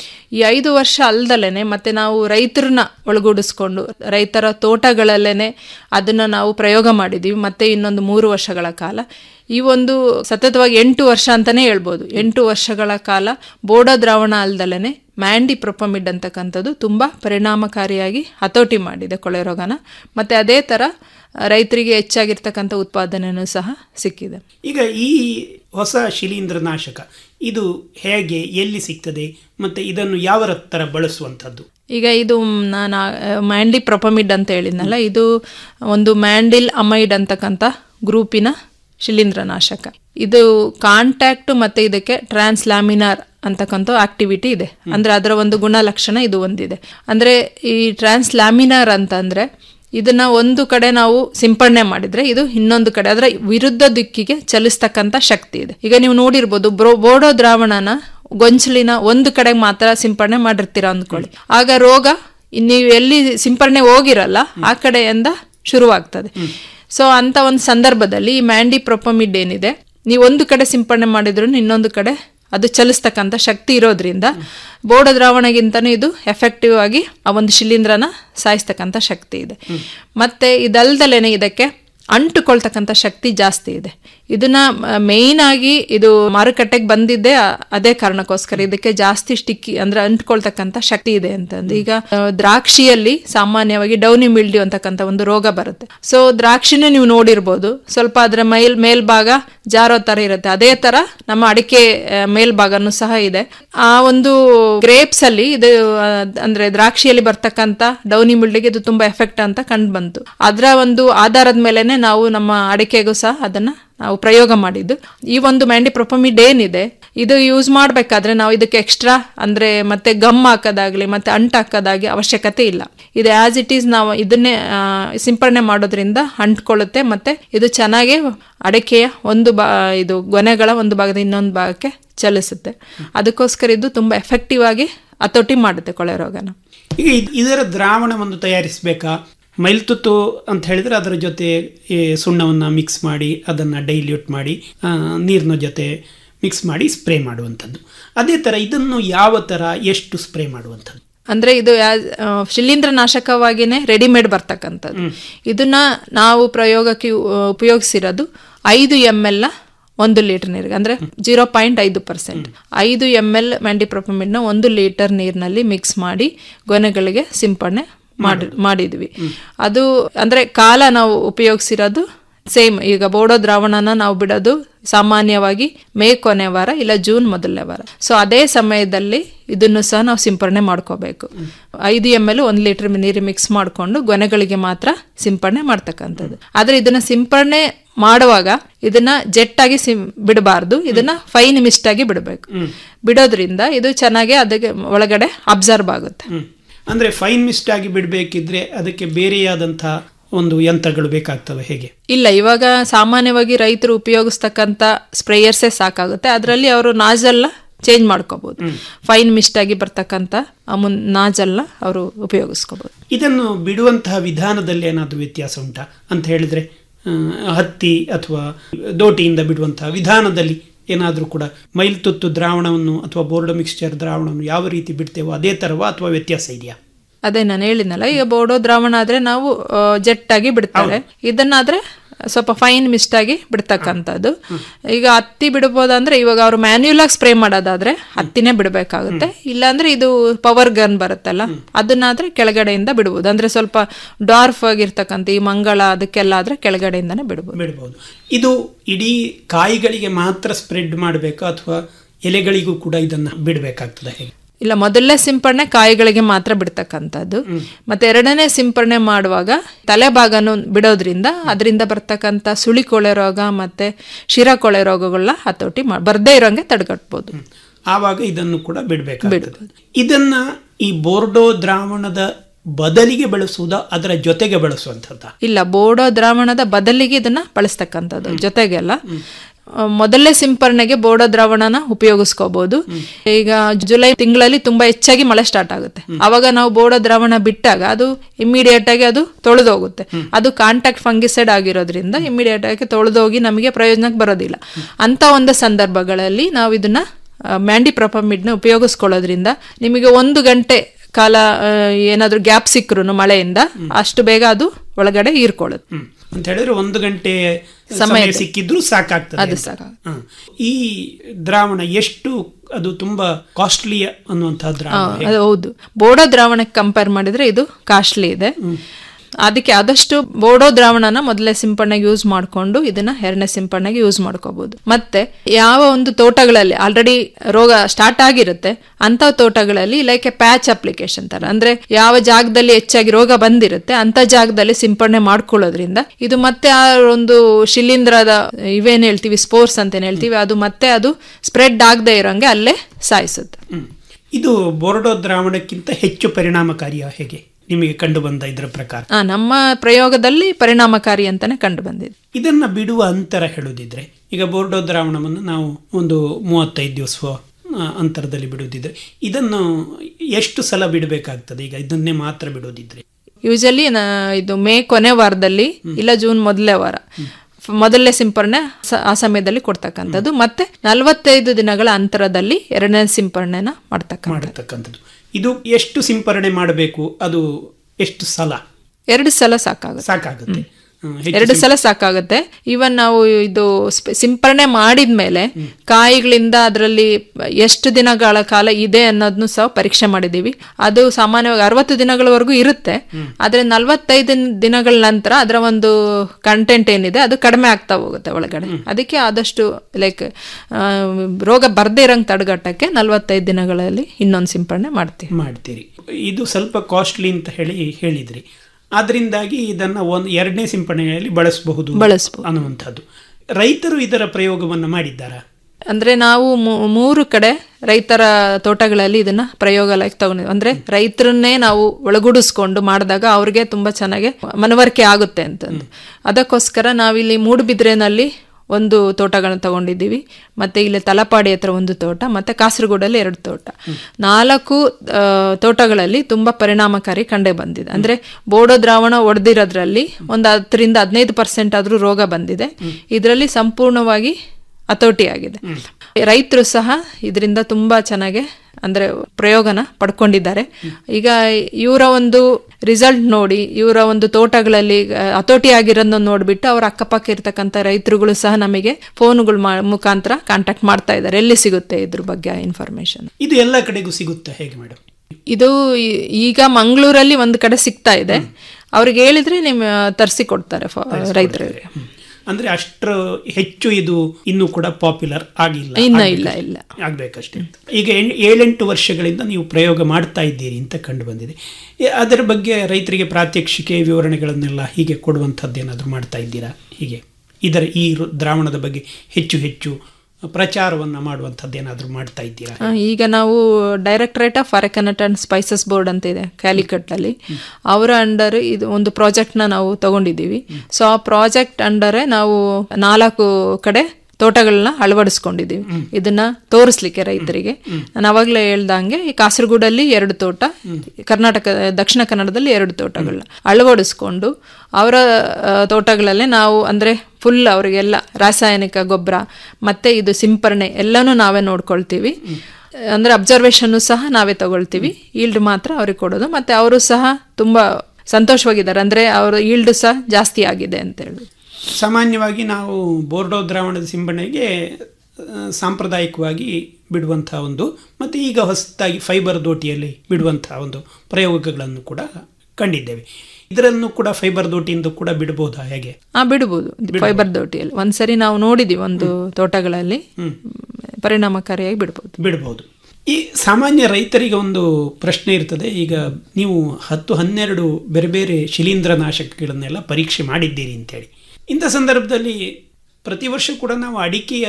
ಈ ಐದು ವರ್ಷ ಅಲ್ದಲೇನೆ ಮತ್ತೆ ನಾವು ರೈತರನ್ನ ಒಳಗೂಡಿಸ್ಕೊಂಡು ರೈತರ ತೋಟಗಳಲ್ಲೇನೆ ಅದನ್ನ ನಾವು ಪ್ರಯೋಗ ಮಾಡಿದೀವಿ ಮತ್ತೆ ಇನ್ನೊಂದು ಮೂರು ವರ್ಷಗಳ ಕಾಲ ಈ ಒಂದು ಸತತವಾಗಿ ಎಂಟು ವರ್ಷ ಅಂತಾನೆ ಹೇಳ್ಬೋದು ಎಂಟು ವರ್ಷಗಳ ಕಾಲ ಬೋಡೋ ದ್ರಾವಣ ಅಲ್ದಲೇನೆ ಮ್ಯಾಂಡಿ ಪ್ರೊಪಮಿಡ್ ಅಂತಕ್ಕಂಥದ್ದು ತುಂಬಾ ಪರಿಣಾಮಕಾರಿಯಾಗಿ ಹತೋಟಿ ಮಾಡಿದೆ ಕೊಳೆ ರೋಗನ ಮತ್ತೆ ಅದೇ ತರ ರೈತರಿಗೆ ಹೆಚ್ಚಾಗಿರ್ತಕ್ಕಂಥ ಉತ್ಪಾದನೆಯೂ ಸಹ ಸಿಕ್ಕಿದೆ ಈಗ ಈ ಹೊಸ ಶಿಲೀಂಧ್ರನಾಶಕ ಇದು ಹೇಗೆ ಎಲ್ಲಿ ಸಿಗ್ತದೆ ಮತ್ತೆ ಇದನ್ನು ಯಾವ ಥರ ಬಳಸುವಂಥದ್ದು ಈಗ ಇದು ನಾನು ಮ್ಯಾಂಡಿ ಪ್ರೊಪಮಿಡ್ ಅಂತ ಹೇಳಿದ್ನಲ್ಲ ಇದು ಒಂದು ಮ್ಯಾಂಡಿಲ್ ಅಮೈಡ್ ಅಂತಕ್ಕಂಥ ಗ್ರೂಪಿನ ಶಿಲೀಂಧ್ರನಾಶಕ ಇದು ಕಾಂಟ್ಯಾಕ್ಟ್ ಮತ್ತೆ ಇದಕ್ಕೆ ಟ್ರಾನ್ಸ್ಲಾಮಿನಾರ್ ಅಂತಕ್ಕಂಥ ಆಕ್ಟಿವಿಟಿ ಇದೆ ಅಂದ್ರೆ ಅದರ ಒಂದು ಗುಣಲಕ್ಷಣ ಇದು ಒಂದಿದೆ ಅಂದ್ರೆ ಈ ಟ್ರಾನ್ಸ್ಲಾಮಿನಾರ್ ಅಂತಂದ್ರೆ ಇದನ್ನ ಒಂದು ಕಡೆ ನಾವು ಸಿಂಪಡಣೆ ಮಾಡಿದ್ರೆ ಇದು ಇನ್ನೊಂದು ಕಡೆ ಅದರ ವಿರುದ್ಧ ದಿಕ್ಕಿಗೆ ಚಲಿಸ್ತಕ್ಕಂಥ ಶಕ್ತಿ ಇದೆ ಈಗ ನೀವು ನೋಡಿರ್ಬೋದು ಬ್ರೋ ಬೋಡೋ ದ್ರಾವಣನ ಗೊಂಚಲಿನ ಒಂದು ಕಡೆಗೆ ಮಾತ್ರ ಸಿಂಪಡಣೆ ಮಾಡಿರ್ತೀರ ಅಂದ್ಕೊಳ್ಳಿ ಆಗ ರೋಗ ನೀವು ಎಲ್ಲಿ ಸಿಂಪಡಣೆ ಹೋಗಿರಲ್ಲ ಆ ಕಡೆಯಿಂದ ಶುರುವಾಗ್ತದೆ ಸೊ ಅಂತ ಒಂದು ಸಂದರ್ಭದಲ್ಲಿ ಈ ಮ್ಯಾಂಡಿ ಪ್ರೊಪಮಿಡ್ ಏನಿದೆ ನೀವು ಒಂದು ಕಡೆ ಸಿಂಪಡಣೆ ಮಾಡಿದ್ರು ಇನ್ನೊಂದು ಕಡೆ ಅದು ಚಲಿಸ್ತಕ್ಕಂಥ ಶಕ್ತಿ ಇರೋದ್ರಿಂದ ಬೋಡ ದ್ರಾವಣಗಿಂತನೂ ಇದು ಎಫೆಕ್ಟಿವ್ ಆಗಿ ಆ ಒಂದು ಶಿಲೀಂಧ್ರನ ಸಾಯಿಸ್ತಕ್ಕಂಥ ಶಕ್ತಿ ಇದೆ ಮತ್ತೆ ಇದಲ್ದಲೇನೆ ಇದಕ್ಕೆ ಅಂಟುಕೊಳ್ತಕ್ಕಂಥ ಶಕ್ತಿ ಜಾಸ್ತಿ ಇದೆ ಇದನ್ನ ಮೇಯ್ನ್ ಆಗಿ ಇದು ಮಾರುಕಟ್ಟೆಗೆ ಬಂದಿದ್ದೆ ಆ- ಅದೇ ಕಾರಣಕ್ಕೋಸ್ಕರ ಇದಕ್ಕೆ ಜಾಸ್ತಿ ಸ್ಟಿಕ್ಕಿ ಅಂದ್ರೆ ಅಂಟ್ಕೊಳ್ತಕ್ಕಂಥ ಶಕ್ತಿ ಇದೆ ಅಂತಂದು ಈಗ ಆ, ದ್ರಾಕ್ಷಿಯಲ್ಲಿ ಸಾಮಾನ್ಯವಾಗಿ ಡೌನಿ ಮಿಲ್ಡ್ಯೂ ಅಂತಕ್ಕಂಥ ಒಂದು ರೋಗ ಬರುತ್ತೆ ಸೊ ದ್ರಾಕ್ಷಿನ ನೀವು ನೋಡಿರ್ಬೋದು ಸ್ವಲ್ಪ ಅದರ ಮೇಲ್ ಮೇಲ್ಭಾಗ ಜಾರೋ ತರ ಇರುತ್ತೆ ಅದೇ ತರ ನಮ್ಮ ಅಡಿಕೆ ಆ, ಮೇಲ್ಭಾಗನೂ ಸಹ ಇದೆ ಆ ಒಂದು ಗ್ರೇಪ್ಸ್ ಅಲ್ಲಿ ಇದು ಆ, ಅಂದ್ರೆ ದ್ರಾಕ್ಷಿಯಲ್ಲಿ ಬರ್ತಕ್ಕಂಥ ಡೌನಿ ಮಿಲ್ಡಿಗೆ ಇದು ತುಂಬಾ ಎಫೆಕ್ಟ್ ಅಂತ ಕಂಡು ಬಂತು ಅದರ ಒಂದು ಆಧಾರದ ಮೇಲೆನೆ ನಾವು ನಮ್ಮ ಅಡಿಕೆಗೂ ಸಹ ಅದನ್ನ ನಾವು ಪ್ರಯೋಗ ಮಾಡಿದ್ದು ಈ ಒಂದು ಮ್ಯಾಂಡಿ ಪ್ರೊಪಮಿಡ್ ಏನಿದೆ ಇದು ಯೂಸ್ ಮಾಡಬೇಕಾದ್ರೆ ನಾವು ಇದಕ್ಕೆ ಎಕ್ಸ್ಟ್ರಾ ಅಂದ್ರೆ ಮತ್ತೆ ಗಮ್ ಹಾಕೋದಾಗ್ಲಿ ಮತ್ತೆ ಅಂಟು ಹಾಕೋದಾಗಿ ಅವಶ್ಯಕತೆ ಇಲ್ಲ ಇದು ಆಸ್ ಇಟ್ ಈಸ್ ನಾವು ಇದನ್ನೇ ಆ, ಸಿಂಪಡಣೆ ಮಾಡೋದ್ರಿಂದ ಅಂಟ್ಕೊಳ್ಳುತ್ತೆ ಮತ್ತೆ ಇದು ಚೆನ್ನಾಗಿ ಅಡಿಕೆಯ ಒಂದು ಬಾ ಇದು ಗೊನೆಗಳ ಒಂದು ಭಾಗದ ಇನ್ನೊಂದು ಭಾಗಕ್ಕೆ ಚಲಿಸುತ್ತೆ ಅದಕ್ಕೋಸ್ಕರ ಇದು ತುಂಬಾ ಎಫೆಕ್ಟಿವ್ ಆಗಿ ಹತೋಟಿ ಮಾಡುತ್ತೆ ಕೊಳೆ ರೋಗನ ಈಗ ಇದ್- ಇದರ ದ್ರಾವಣವನ್ನು ತಯಾರಿಸಬೇಕಾ ಮೈಲ್ತುತ್ತು ಅಂತ ಹೇಳಿದ್ರೆ ಅದರ ಜೊತೆ ಈ ಸುಣ್ಣವನ್ನು ಮಿಕ್ಸ್ ಮಾಡಿ ಅದನ್ನು ಡೈಲ್ಯೂಟ್ ಮಾಡಿ ಆ, ನೀರಿನ ಜೊತೆ ಮಿಕ್ಸ್ ಮಾಡಿ ಸ್ಪ್ರೇ ಮಾಡುವಂಥದ್ದು ಅದೇ ಥರ ಇದನ್ನು ಯಾವ ಥರ ಎಷ್ಟು ಸ್ಪ್ರೇ ಮಾಡುವಂಥದ್ದು ಅಂದ್ರೆ ಇದು ಯಾ- ಆ, ಶಿಲೀಂಧ್ರನಾಶಕವಾಗಿನೇ ರೆಡಿಮೇಡ್ ಬರ್ತಕ್ಕಂಥದ್ದು ಇದನ್ನ ನಾವು ಪ್ರಯೋಗಕ್ಕೆ ಉ- ಉಪಯೋಗಿಸಿರೋದು ಐದು ಎಮ್ ಎಲ್ ಒಂದು ಲೀಟರ್ ನೀರಿಗೆ ಅಂದ್ರೆ ಜೀರೋ ಪಾಯಿಂಟ್ ಐದು ಪರ್ಸೆಂಟ್ ಐದು ಎಮ್ ಎಲ್ ಮ್ಯಾಂಡಿಪ್ರೊಪಮಿಡ್ನ ಒಂದು ಲೀಟರ್ ನೀರಿನಲ್ಲಿ ಮಿಕ್ಸ್ ಮಾಡಿ ಗೊನೆಗಳಿಗೆ ಸಿಂಪಡಣೆ ಮಾಡಿ ಮಾಡಿದ್ವಿ ಅದು ಅಂದ್ರೆ ಕಾಲ ನಾವು ಉಪಯೋಗಿಸಿರೋದು ಸೇಮ್ ಈಗ ಬೋಡೋ ದ್ರಾವಣನ ನಾವು ಬಿಡೋದು ಸಾಮಾನ್ಯವಾಗಿ ಮೇ ಕೊನೆ ವಾರ ಇಲ್ಲ ಜೂನ್ ಮೊದಲನೇ ವಾರ ಸೊ ಅದೇ ಸಮಯದಲ್ಲಿ ಇದನ್ನು ಸಹ ನಾವು ಸಿಂಪಡಣೆ ಮಾಡ್ಕೋಬೇಕು ಐದು ಎಮ್ ಎಲ್ ಒಂದು ಲೀಟರ್ ನೀರು ಮಿಕ್ಸ್ ಮಾಡಿಕೊಂಡು ಗೊನೆಗಳಿಗೆ ಮಾತ್ರ ಸಿಂಪಡಣೆ ಮಾಡ್ತಕ್ಕಂಥದ್ದು ಆದ್ರೆ ಇದನ್ನ ಸಿಂಪಡಣೆ ಮಾಡುವಾಗ ಇದನ್ನ ಜೆಟ್ ಆಗಿ ಸಿಂ ಬಿಡಬಾರ್ದು ಇದನ್ನ ಫೈನ್ ಮಿಸ್ಟ್ ಆಗಿ ಬಿಡಬೇಕು ಬಿಡೋದ್ರಿಂದ ಇದು ಚೆನ್ನಾಗಿ ಅದಕ್ಕೆ ಒಳಗಡೆ ಅಬ್ಸರ್ವ್ ಆಗುತ್ತೆ ಹ್ಮ್. ಅಂದ್ರೆ ಫೈನ್ ಮಿಸ್ಟ್ ಆಗಿ ಬಿಡಬೇಕಿದ್ರೆ ಅದಕ್ಕೆ ಬೇರೆಯಾದಂಥ ಒಂದು ಯಂತ್ರಗಳು ಬೇಕಾಗ್ತವೆ ಹೇಗೆ ಇಲ್ಲ ಇವಾಗ ಸಾಮಾನ್ಯವಾಗಿ ರೈತರು ಉಪಯೋಗಿಸ್ತಕ್ಕಂಥ ಸ್ಪ್ರೇಯರ್ಸೇ ಸಾಕಾಗುತ್ತೆ ಅದರಲ್ಲಿ ಅವರು ನಾಜಲ್ನ ಚೇಂಜ್ ಮಾಡ್ಕೋಬಹುದು ಫೈನ್ ಮಿಸ್ಟ್ ಆಗಿ ಬರ್ತಕ್ಕಂಥ ಆ ಮುನ್ ನಾಜಲ್ನ ಅವರು ಉಪಯೋಗಿಸ್ಕೋಬಹುದು ಇದನ್ನು ಬಿಡುವಂತಹ ವಿಧಾನದಲ್ಲಿ ಏನಾದರೂ ವ್ಯತ್ಯಾಸ ಉಂಟಾ ಅಂತ ಹೇಳಿದ್ರೆ ಆ, ಹತ್ತಿ ಅಥವಾ ದೋಟಿಯಿಂದ ಬಿಡುವಂತಹ ವಿಧಾನದಲ್ಲಿ ಏನಾದರೂ ಕೂಡ ಮೈಲ್ತುತ್ತು ದ್ರಾವಣವನ್ನು ಅಥವಾ ಬೋರ್ಡೋ ಮಿಕ್ಸ್ಚರ್ ದ್ರಾವಣವನ್ನು ಯಾವ ರೀತಿ ಬಿಡ್ತೇವೋ ಅದೇ ಥರವಾ ಅಥವಾ ವ್ಯತ್ಯಾಸ ಇದೆಯಾ ಅದೇ ನಾನು ಹೇಳಿದ್ನಲ್ಲ ಈಗ ಬೋಡೋ ದ್ರಾವಣ ಆದ್ರೆ ನಾವು ಆ, ಜೆಟ್ಟಾಗಿ ಬಿಡ್ತಾರೆ ಇದನ್ನಾದ್ರೆ ಸ್ವಲ್ಪ ಫೈನ್ ಮಿಸ್ಟ್ ಆಗಿ ಬಿಡ್ತಕ್ಕಂಥದ್ದು ಈಗ ಹತ್ತಿ ಬಿಡ್ಬೋದಂದ್ರೆ ಇವಾಗ ಅವ್ರು ಮ್ಯಾನ್ಯುಯಲ್ ಆಗಿ ಸ್ಪ್ರೇ ಮಾಡೋದಾದ್ರೆ ಹತ್ತಿನೇ ಬಿಡಬೇಕಾಗುತ್ತೆ ಇಲ್ಲಾಂದ್ರೆ ಇದು ಪವರ್ ಗನ್ ಬರುತ್ತಲ್ಲ ಅದನ್ನಾದ್ರೆ ಕೆಳಗಡೆಯಿಂದ ಬಿಡ್ಬೋದು ಅಂದ್ರೆ ಸ್ವಲ್ಪ ಡಾರ್ಫ್ ಆಗಿರ್ತಕ್ಕಂಥ ಈ ಮಂಗಳ ಅದಕ್ಕೆಲ್ಲ ಆದ್ರೆ ಕೆಳಗಡೆಯಿಂದಾನೇ ಬಿಡ್ಬೋದು ಬಿಡ್ಬೋದು ಇದು ಇಡೀ ಕಾಯಿಗಳಿಗೆ ಮಾತ್ರ ಸ್ಪ್ರೆಡ್ ಮಾಡಬೇಕಾ ಅಥವಾ ಎಲೆಗಳಿಗೂ ಕೂಡ ಇದನ್ನ ಬಿಡಬೇಕಾಗ್ತದೆ ಹೇಗೆ ಇಲ್ಲ ಮೊದಲನೇ ಸಿಂಪರಣೆ ಕಾಯಿಗಳಿಗೆ ಮಾತ್ರ ಬಿಡ್ತಕ್ಕಂಥದ್ದು ಮತ್ತೆ ಎರಡನೇ ಸಿಂಪರಣೆ ಮಾಡುವಾಗ ತಲೆಭಾಗನು ಬಿಡೋದ್ರಿಂದ ಅದರಿಂದ ಬರ್ತಕ್ಕಂಥ ಸುಳಿ ಕೊಳೆ ರೋಗ ಮತ್ತೆ ಶಿರ ಕೊಳೆ ರೋಗಗಳನ್ನ ಹತೋಟಿ ಮಾಡಿ ಬರ್ದೇ ಇರೋಂಗೆ ತಡೆಗಟ್ಬೋದು ಆವಾಗ ಇದನ್ನು ಕೂಡ ಬಿಡಬೇಕಾಗ್ತದೆ ಇದನ್ನ ಈ ಬೋರ್ಡೋ ದ್ರಾವಣದ ಬದಲಿಗೆ ಬಳಸುವುದಾ ಅದರ ಜೊತೆಗೆ ಬಳಸುವಂಥದ್ದ ಇಲ್ಲ ಬೋಡೋ ದ್ರಾವಣದ ಬದಲಿಗೆ ಇದನ್ನ ಬಳಸ್ತಕ್ಕಂಥದ್ದು ಜೊತೆಗೆಲ್ಲ ಆ, ಮೊದಲನೇ ಸಿಂಪರಣೆಗೆ ಬೋಡೋ ದ್ರಾವಣನ ಉಪಯೋಗಿಸ್ಕೋಬಹುದು ಈಗ ಜುಲೈ ತಿಂಗಳಲ್ಲಿ ತುಂಬಾ ಹೆಚ್ಚಾಗಿ ಮಳೆ ಸ್ಟಾರ್ಟ್ ಆಗುತ್ತೆ ಅವಾಗ ನಾವು ಬೋಡೋ ದ್ರಾವಣ ಬಿಟ್ಟಾಗ ಅದು ಇಮಿಡಿಯೇಟ್ ಆಗಿ ಅದು ತೊಳೆದೋಗುತ್ತೆ ಅದು ಕಾಂಟ್ಯಾಕ್ಟ್ ಫಂಗಿಸೈಡ್ ಆಗಿರೋದ್ರಿಂದ ಇಮಿಡಿಯೇಟ್ ಆಗಿ ತೊಳೆದೋಗಿ ನಮಗೆ ಪ್ರಯೋಜನಕ್ಕೆ ಬರೋದಿಲ್ಲ ಅಂತ ಒಂದು ಸಂದರ್ಭಗಳಲ್ಲಿ ನಾವು ಇದನ್ನ ಮ್ಯಾಂಡಿ ಪ್ರೊಪಮಿಡ್ನ ಉಪಯೋಗಿಸ್ಕೊಳ್ಳೋದ್ರಿಂದ ನಿಮಗೆ ಒಂದು ಗಂಟೆ ಕಾಲ ಆ, ಏನಾದ್ರೂ ಗ್ಯಾಪ್ ಸಿಕ್ಕರು ಮಳೆಯಿಂದ ಅಷ್ಟು ಬೇಗ ಅದು ಒಳಗಡೆ ಹೀರ್ಕೊಳ್ಳುತ್ತೆ ಹ್ಮ್. ಅಂತ ಹೇಳಿದ್ರೆ ಒಂದು ಗಂಟೆ ಸಮಯ ಸಿಕ್ಕಿದ್ರು ಸಾಕಾಗ್ತದೆ ಅದು ಅಂತ. ಸಾಕು. ಹ. ಈ ದ್ರಾವಣ ಎಷ್ಟು ಅದು ತುಂಬಾ ಕಾಸ್ಟ್ಲಿ ಅನ್ನುವಂತಹ ಆ, ದ್ರಾವಣ ಅದು ಹೌದು ಬೋಡೋ ದ್ರಾವಣಕ್ಕೆ ಕಂಪೇರ್ ಮಾಡಿದ್ರೆ ಇದು ಕಾಸ್ಟ್ಲಿ ಇದೆ ಅದಕ್ಕೆ ಆದಷ್ಟು ಬೋಡೋ ದ್ರಾವಣನ ಮೊದಲೇ ಸಿಂಪರಣೆಗೆ ಯೂಸ್ ಮಾಡಿಕೊಂಡು ಇದನ್ನ ಎರಡನೇ ಸಿಂಪರಣೆಗೆ ಯೂಸ್ ಮಾಡ್ಕೋಬಹುದು ಮತ್ತೆ ಯಾವ ಒಂದು ತೋಟಗಳಲ್ಲಿ ಆಲ್ರೆಡಿ ರೋಗ ಸ್ಟಾರ್ಟ್ ಆಗಿರುತ್ತೆ ಅಂತ ತೋಟಗಳಲ್ಲಿ ಲೈಕ್ ಎ ಪ್ಯಾಚ್ ಅಪ್ಲಿಕೇಶನ್ ತರ ಅಂದ್ರೆ ಯಾವ ಜಾಗದಲ್ಲಿ ಹೆಚ್ಚಾಗಿ ರೋಗ ಬಂದಿರುತ್ತೆ ಅಂತ ಜಾಗದಲ್ಲಿ ಸಿಂಪರಣೆ ಮಾಡ್ಕೊಳ್ಳೋದ್ರಿಂದ ಇದು ಮತ್ತೆ ಆ ಒಂದು ಶಿಲೀಂಧ್ರದ ಇವೇನ್ ಹೇಳ್ತೀವಿ ಸ್ಪೋರ್ಸ್ ಅಂತ ಹೇಳ್ತೀವಿ ಅದು ಮತ್ತೆ ಅದು ಸ್ಪ್ರೆಡ್ ಆಗದೆ ಇರೋಂಗೆ ಅಲ್ಲೇ ಸಾಯಿಸುತ್ತೆ ಹ್ಮ್. ಇದು ಬೋರ್ಡೋ ದ್ರಾವಣಕ್ಕಿಂತ ಹೆಚ್ಚು ಪರಿಣಾಮಕಾರಿಯ ಹೇಗೆ ನಿಮಗೆ ಕಂಡು ಬಂದ ಇದರ ಪ್ರಕಾರ ಆ, ನಮ್ಮ ಪ್ರಯೋಗದಲ್ಲಿ ಪರಿಣಾಮಕಾರಿ ಅಂತಾನೆ ಕಂಡು ಬಂದಿದೆ ಇದನ್ನ ಬಿಡುವ ಅಂತರ ಹೇಳುದಿದ್ರೆ ಈಗ ಬೋರ್ಡೋ ದ್ರಾವಣವನ್ನು ನಾವು ಒಂದು ಮೂವತ್ತೈದು ದಿವಸ ಆ, ಅಂತರದಲ್ಲಿ ಬಿಡುವುದಿದ್ರೆ ಇದನ್ನು ಎಷ್ಟು ಸಲ ಬಿಡಬೇಕಾಗ್ತದೆ ಈಗ ಇದನ್ನೇ ಮಾತ್ರ ಬಿಡುವುದಿದ್ರೆ ಯೂಶಲಿ ಇದು ಮೇ ಕೊನೆ ವಾರದಲ್ಲಿ ಇಲ್ಲ ಜೂನ್ ಮೊದಲೇ ವಾರ ಫ- ಮೊದಲನೇ ಸಿಂಪರಣೆ ಸ- ಆ ಸಮಯದಲ್ಲಿ ಕೊಡ್ತಕ್ಕಂಥದ್ದು ಮತ್ತೆ ನಲವತ್ತೈದು ದಿನಗಳ ಅಂತರದಲ್ಲಿ ಎರಡನೇ ಸಿಂಪರಣೆನ ಮಾಡ್ತಕ್ಕಂಥ ಮಾಡತಕ್ಕಂಥದ್ದು ಇದು ಎಷ್ಟು ಸಿಂಪರಣೆ ಮಾಡಬೇಕು ಅದು ಎಷ್ಟು ಸಲ ಎರಡು ಸಲ ಸಾಕಾಗುತ್ತೆ ಸಾಕಾಗುತ್ತೆ ಹ್ಮ್, ಹೆಚ್ಚು ಎರಡು ಸಲ ಸಾಕಾಗುತ್ತೆ ಇವನ್ ನಾವು ಇದು ಸ್ಪ- ಸಿಂಪರಣೆ ಮಾಡಿದ್ಮೇಲೆ ಕಾಯಿಗಳಿಂದ ಅದರಲ್ಲಿ ಎಷ್ಟು ದಿನಗಳ ಕಾಲ ಇದೆ ಅನ್ನೋದನ್ನು ಸಹ ಪರೀಕ್ಷೆ ಮಾಡಿದೀವಿ ಅದು ಸಾಮಾನ್ಯವಾಗಿ ಅರವತ್ತು ದಿನಗಳವರೆಗೂ ಇರುತ್ತೆ ಆದ್ರೆ ನಲವತ್ತೈದು ದಿನಗಳ ನಂತರ ಅದರ ಒಂದು ಕಂಟೆಂಟ್ ಏನಿದೆ ಅದು ಕಡಿಮೆ ಆಗ್ತಾ ಹೋಗುತ್ತೆ ಒಳಗಡೆ ಅದಕ್ಕೆ ಆದಷ್ಟು ಲೈಕ್ ರೋಗ ಬರ್ದೇ ಇರಂಗ್ ತಡೆಗಟ್ಟಕ್ಕೆ ನಲವತ್ತೈದು ದಿನಗಳಲ್ಲಿ ಇನ್ನೊಂದು ಸಿಂಪರಣೆ ಮಾಡ್ತೀವಿ ಮಾಡ್ತೀರಿ ಇದು ಸ್ವಲ್ಪ ಕಾಸ್ಟ್ಲಿ ಅಂತ ಹೇಳಿ ಹೇಳಿದ್ರಿ ಅದರಿಂದಾಗಿ ಇದನ್ನ ಒಂದು ಎರಡನೇ ಸಿಂಪಡಣೆಯಲ್ಲಿ ಬಳಸಬಹುದು ಬಳಸ್ಬೋದು. ಅನ್ನುವಂಥದ್ದು ರೈತರು ಇದರ ಪ್ರಯೋಗವನ್ನು ಮಾಡಿದ್ದಾರಾ ಅಂದ್ರೆ ನಾವು ಮೂ- ಮೂರು ಕಡೆ ರೈತರ ತೋಟಗಳಲ್ಲಿ ಇದನ್ನ ಪ್ರಯೋಗಾಲಯಕ್ಕೆ ತಗೊಂಡಿದ್ವಿ ಅಂದ್ರೆ ರೈತರನ್ನೇ ನಾವು ಒಳಗೂಡಿಸ್ಕೊಂಡು ಮಾಡಿದಾಗ ಅವ್ರಿಗೆ ತುಂಬಾ ಚೆನ್ನಾಗಿ ಮನವರಿಕೆ ಆಗುತ್ತೆ ಅಂತಂದು ಅದಕ್ಕೋಸ್ಕರ ನಾವಿಲ್ಲಿ ಮೂಡುಬಿದ್ರೆನಲ್ಲಿ ಒಂದು ತೋಟಗಳನ್ನ ತಗೊಂಡಿದ್ದೀವಿ ಮತ್ತೆ ಇಲ್ಲಿ ತಲಪಾಡಿ ಹತ್ರ ಒಂದು ತೋಟ ಮತ್ತೆ ಕಾಸರಗೋಡಲ್ಲಿ ಎರಡು ತೋಟ ನಾಲ್ಕು ಆ, ತೋಟಗಳಲ್ಲಿ ತುಂಬಾ ಪರಿಣಾಮಕಾರಿ ಕಂಡೆ ಬಂದಿದೆ ಅಂದ್ರೆ ಬೋಡೋ ದ್ರಾವಣ ಒಡೆದಿರೋದ್ರಲ್ಲಿ ಒಂದು ಹತ್ತರಿಂದ ಹದಿನೈದು ಪರ್ಸೆಂಟ್ ಆದ್ರೂ ರೋಗ ಬಂದಿದೆ ಇದರಲ್ಲಿ ಸಂಪೂರ್ಣವಾಗಿ ಹತೋಟಿ ಆಗಿದೆ ರೈತರು ಸಹ ಇದರಿಂದ ತುಂಬಾ ಚೆನ್ನಾಗಿ ಅಂದ್ರೆ ಪ್ರಯೋಗನ ಪಡ್ಕೊಂಡಿದ್ದಾರೆ ಈಗ ಇವರ ಒಂದು ರಿಸಲ್ಟ್ ನೋಡಿ ಇವರ ಒಂದು ತೋಟಗಳಲ್ಲಿ ಆ, ಹತೋಟಿ ಆಗಿರೋದನ್ನ ನೋಡ್ಬಿಟ್ಟು ಅವ್ರ ಅಕ್ಕಪಕ್ಕ ಇರ್ತಕ್ಕಂಥ ರೈತರುಗಳು ಸಹ ನಮಗೆ ಫೋನ್ಗಳು ಮುಖಾಂತರ ಕಾಂಟ್ಯಾಕ್ಟ್ ಮಾಡ್ತಾ ಇದ್ದಾರೆ ಎಲ್ಲಿ ಸಿಗುತ್ತೆ ಇದ್ರ ಬಗ್ಗೆ ಇನ್ಫಾರ್ಮೇಶನ್ ಇದು ಎಲ್ಲ ಕಡೆಗೂ ಸಿಗುತ್ತೆ ಹೇಗೆ ಮೇಡಮ್ ಇದು ಈ- ಈಗ ಮಂಗಳೂರಲ್ಲಿ ಒಂದು ಕಡೆ ಸಿಗ್ತಾ ಇದೆ ಅವ್ರಿಗೆ ಹೇಳಿದ್ರೆ ನಿಮ್ ತರಿಸಿ ಕೊಡ್ತಾರೆ ಫ- ರೈತರಿಗೆ ಅಂದ್ರೆ ಅಷ್ಟರ ಹೆಚ್ಚು ಇದು ಇನ್ನೂ ಕೂಡ ಪಾಪ್ಯುಲರ್ ಆಗಿಲ್ಲ ಇನ್ನ ಆಗ್ಬೇಕಷ್ಟೇ. ಇಲ್ಲ, ಇಲ್ಲ. ಆಗ್ಬೇಕಷ್ಟೇ ಈಗ ಎಣ್- ಏಳೆಂಟು ವರ್ಷಗಳಿಂದ ನೀವು ಪ್ರಯೋಗ ಮಾಡ್ತಾ ಇದ್ದೀರಿ ಅಂತ ಕಂಡು ಬಂದಿದೆ ಎ- ಅದರ ಬಗ್ಗೆ ರೈತರಿಗೆ ಪ್ರಾತ್ಯಕ್ಷಿಕೆ ವಿವರಣೆಗಳನ್ನೆಲ್ಲ ಹೀಗೆ ಕೊಡುವಂಥದ್ದು ಏನಾದರೂ ಮಾಡ್ತಾ ಇದ್ದೀರಾ ಹೀಗೆ ಇದರ ಈ ರು- ದ್ರಾವಣದ ಬಗ್ಗೆ ಹೆಚ್ಚು ಹೆಚ್ಚು ಪ್ರಚಾರವನ್ನ ಮಾಡುವಂಥದ್ದು ಏನಾದರೂ ಮಾಡ್ತಾ ಇದ್ದೀರಾ ಆ, ಈಗ ನಾವು directorate of arecanut and spices board ಅಂತ ಇದೆ ಕ್ಯಾಲಿಕಟ್ ಅಲ್ಲಿ ಅವರ ಅಂಡರ್ ಇದು ಒಂದು ಪ್ರಾಜೆಕ್ಟ್ ನ ನಾವು ತಗೊಂಡಿದ್ದೀವಿ ಸೊ ಆ ಪ್ರಾಜೆಕ್ಟ್ ಅಂಡರ್ ನಾವು ನಾಲ್ಕು ಕಡೆ ತೋಟಗಳನ್ನ ಅಳವಡಿಸ್ಕೊಂಡಿದ್ದೀವಿ ಇದನ್ನ ತೋರಿಸ್ಲಿಕ್ಕೆ ರೈತರಿಗೆ ನಾನು ಅವಾಗಲೇ ಹೇಳ್ದಂಗೆ ಈ ಕಾಸರಗೋಡಲ್ಲಿ ಎರಡು ತೋಟ ಕರ್ನಾಟಕ ದಕ್ಷಿಣ ಕನ್ನಡದಲ್ಲಿ ಎರಡು ತೋಟಗಳನ್ನ ಅಳವಡಿಸ್ಕೊಂಡು ಅವರ ಆ, ತೋಟಗಳಲ್ಲೇ ನಾವು ಅಂದ್ರೆ ಫುಲ್ ಅವರಿಗೆಲ್ಲ ರಾಸಾಯನಿಕ ಗೊಬ್ಬರ ಮತ್ತೆ ಇದು ಸಿಂಪರಣೆ ಎಲ್ಲನೂ ನಾವೇ ನೋಡ್ಕೊಳ್ತೀವಿ ಅಂದ್ರೆ ಅಬ್ಸರ್ವೇಷನ್ ಸಹ ನಾವೇ ತಗೊಳ್ತೀವಿ ಈಲ್ಡ್ ಮಾತ್ರ ಅವ್ರಿಗೆ ಕೊಡೋದು ಮತ್ತೆ ಅವರು ಸಹ ತುಂಬಾ ಸಂತೋಷವಾಗಿದ್ದಾರೆ ಅಂದ್ರೆ ಅವರ ಈಲ್ಡ್ ಸಹ ಜಾಸ್ತಿ ಆಗಿದೆ ಅಂತ ಹೇಳಿ ಸಾಮಾನ್ಯವಾಗಿ ನಾವು ಬೋರ್ಡೋ ದ್ರಾವಣದ ಸಿಂಪಡಣೆಗೆ ಆ, ಸಾಂಪ್ರದಾಯಿಕವಾಗಿ ಬಿಡುವಂತಹ ಒಂದು ಮತ್ತು ಈಗ ಹೊಸದಾಗಿ ಫೈಬರ್ ದೋಟಿಯಲ್ಲಿ ಬಿಡುವಂತಹ ಒಂದು ಪ್ರಯೋಗಗಳನ್ನು ಕೂಡ ಕಂಡಿದ್ದೇವೆ ಇದರನ್ನು ಕೂಡ ಫೈಬರ್ ದೋಟಿಯಿಂದ ಕೂಡ ಬಿಡಬಹುದಾ ಹೇಗೆ ಆ ಬಿಡ್ಬೋದು ಫೈಬರ್ ದೋಟಿಯಲ್ಲಿ ಒಂದ್ಸರಿ ನಾವು ನೋಡಿದೀವಿ ಒಂದು ತೋಟಗಳಲ್ಲಿ ಪರಿಣಾಮಕಾರಿಯಾಗಿ ಬಿಡ್ಬೋದು ಬಿಡಬಹುದು ಈ ಸಾಮಾನ್ಯ ರೈತರಿಗೆ ಒಂದು ಪ್ರಶ್ನೆ ಇರ್ತದೆ ಈಗ ನೀವು ಹತ್ತು ಹನ್ನೆರಡು ಬೇರೆ ಬೇರೆ ಶಿಲೀಂಧ್ರನಾಶಕಗಳನ್ನೆಲ್ಲ ಪರೀಕ್ಷೆ ಮಾಡಿದ್ದೀರಿ ಅಂತೇಳಿ ಇಂಥ ಸಂದರ್ಭದಲ್ಲಿ ಪ್ರತಿ ವರ್ಷ ಕೂಡ ನಾವು ಅಡಿಕೆಯ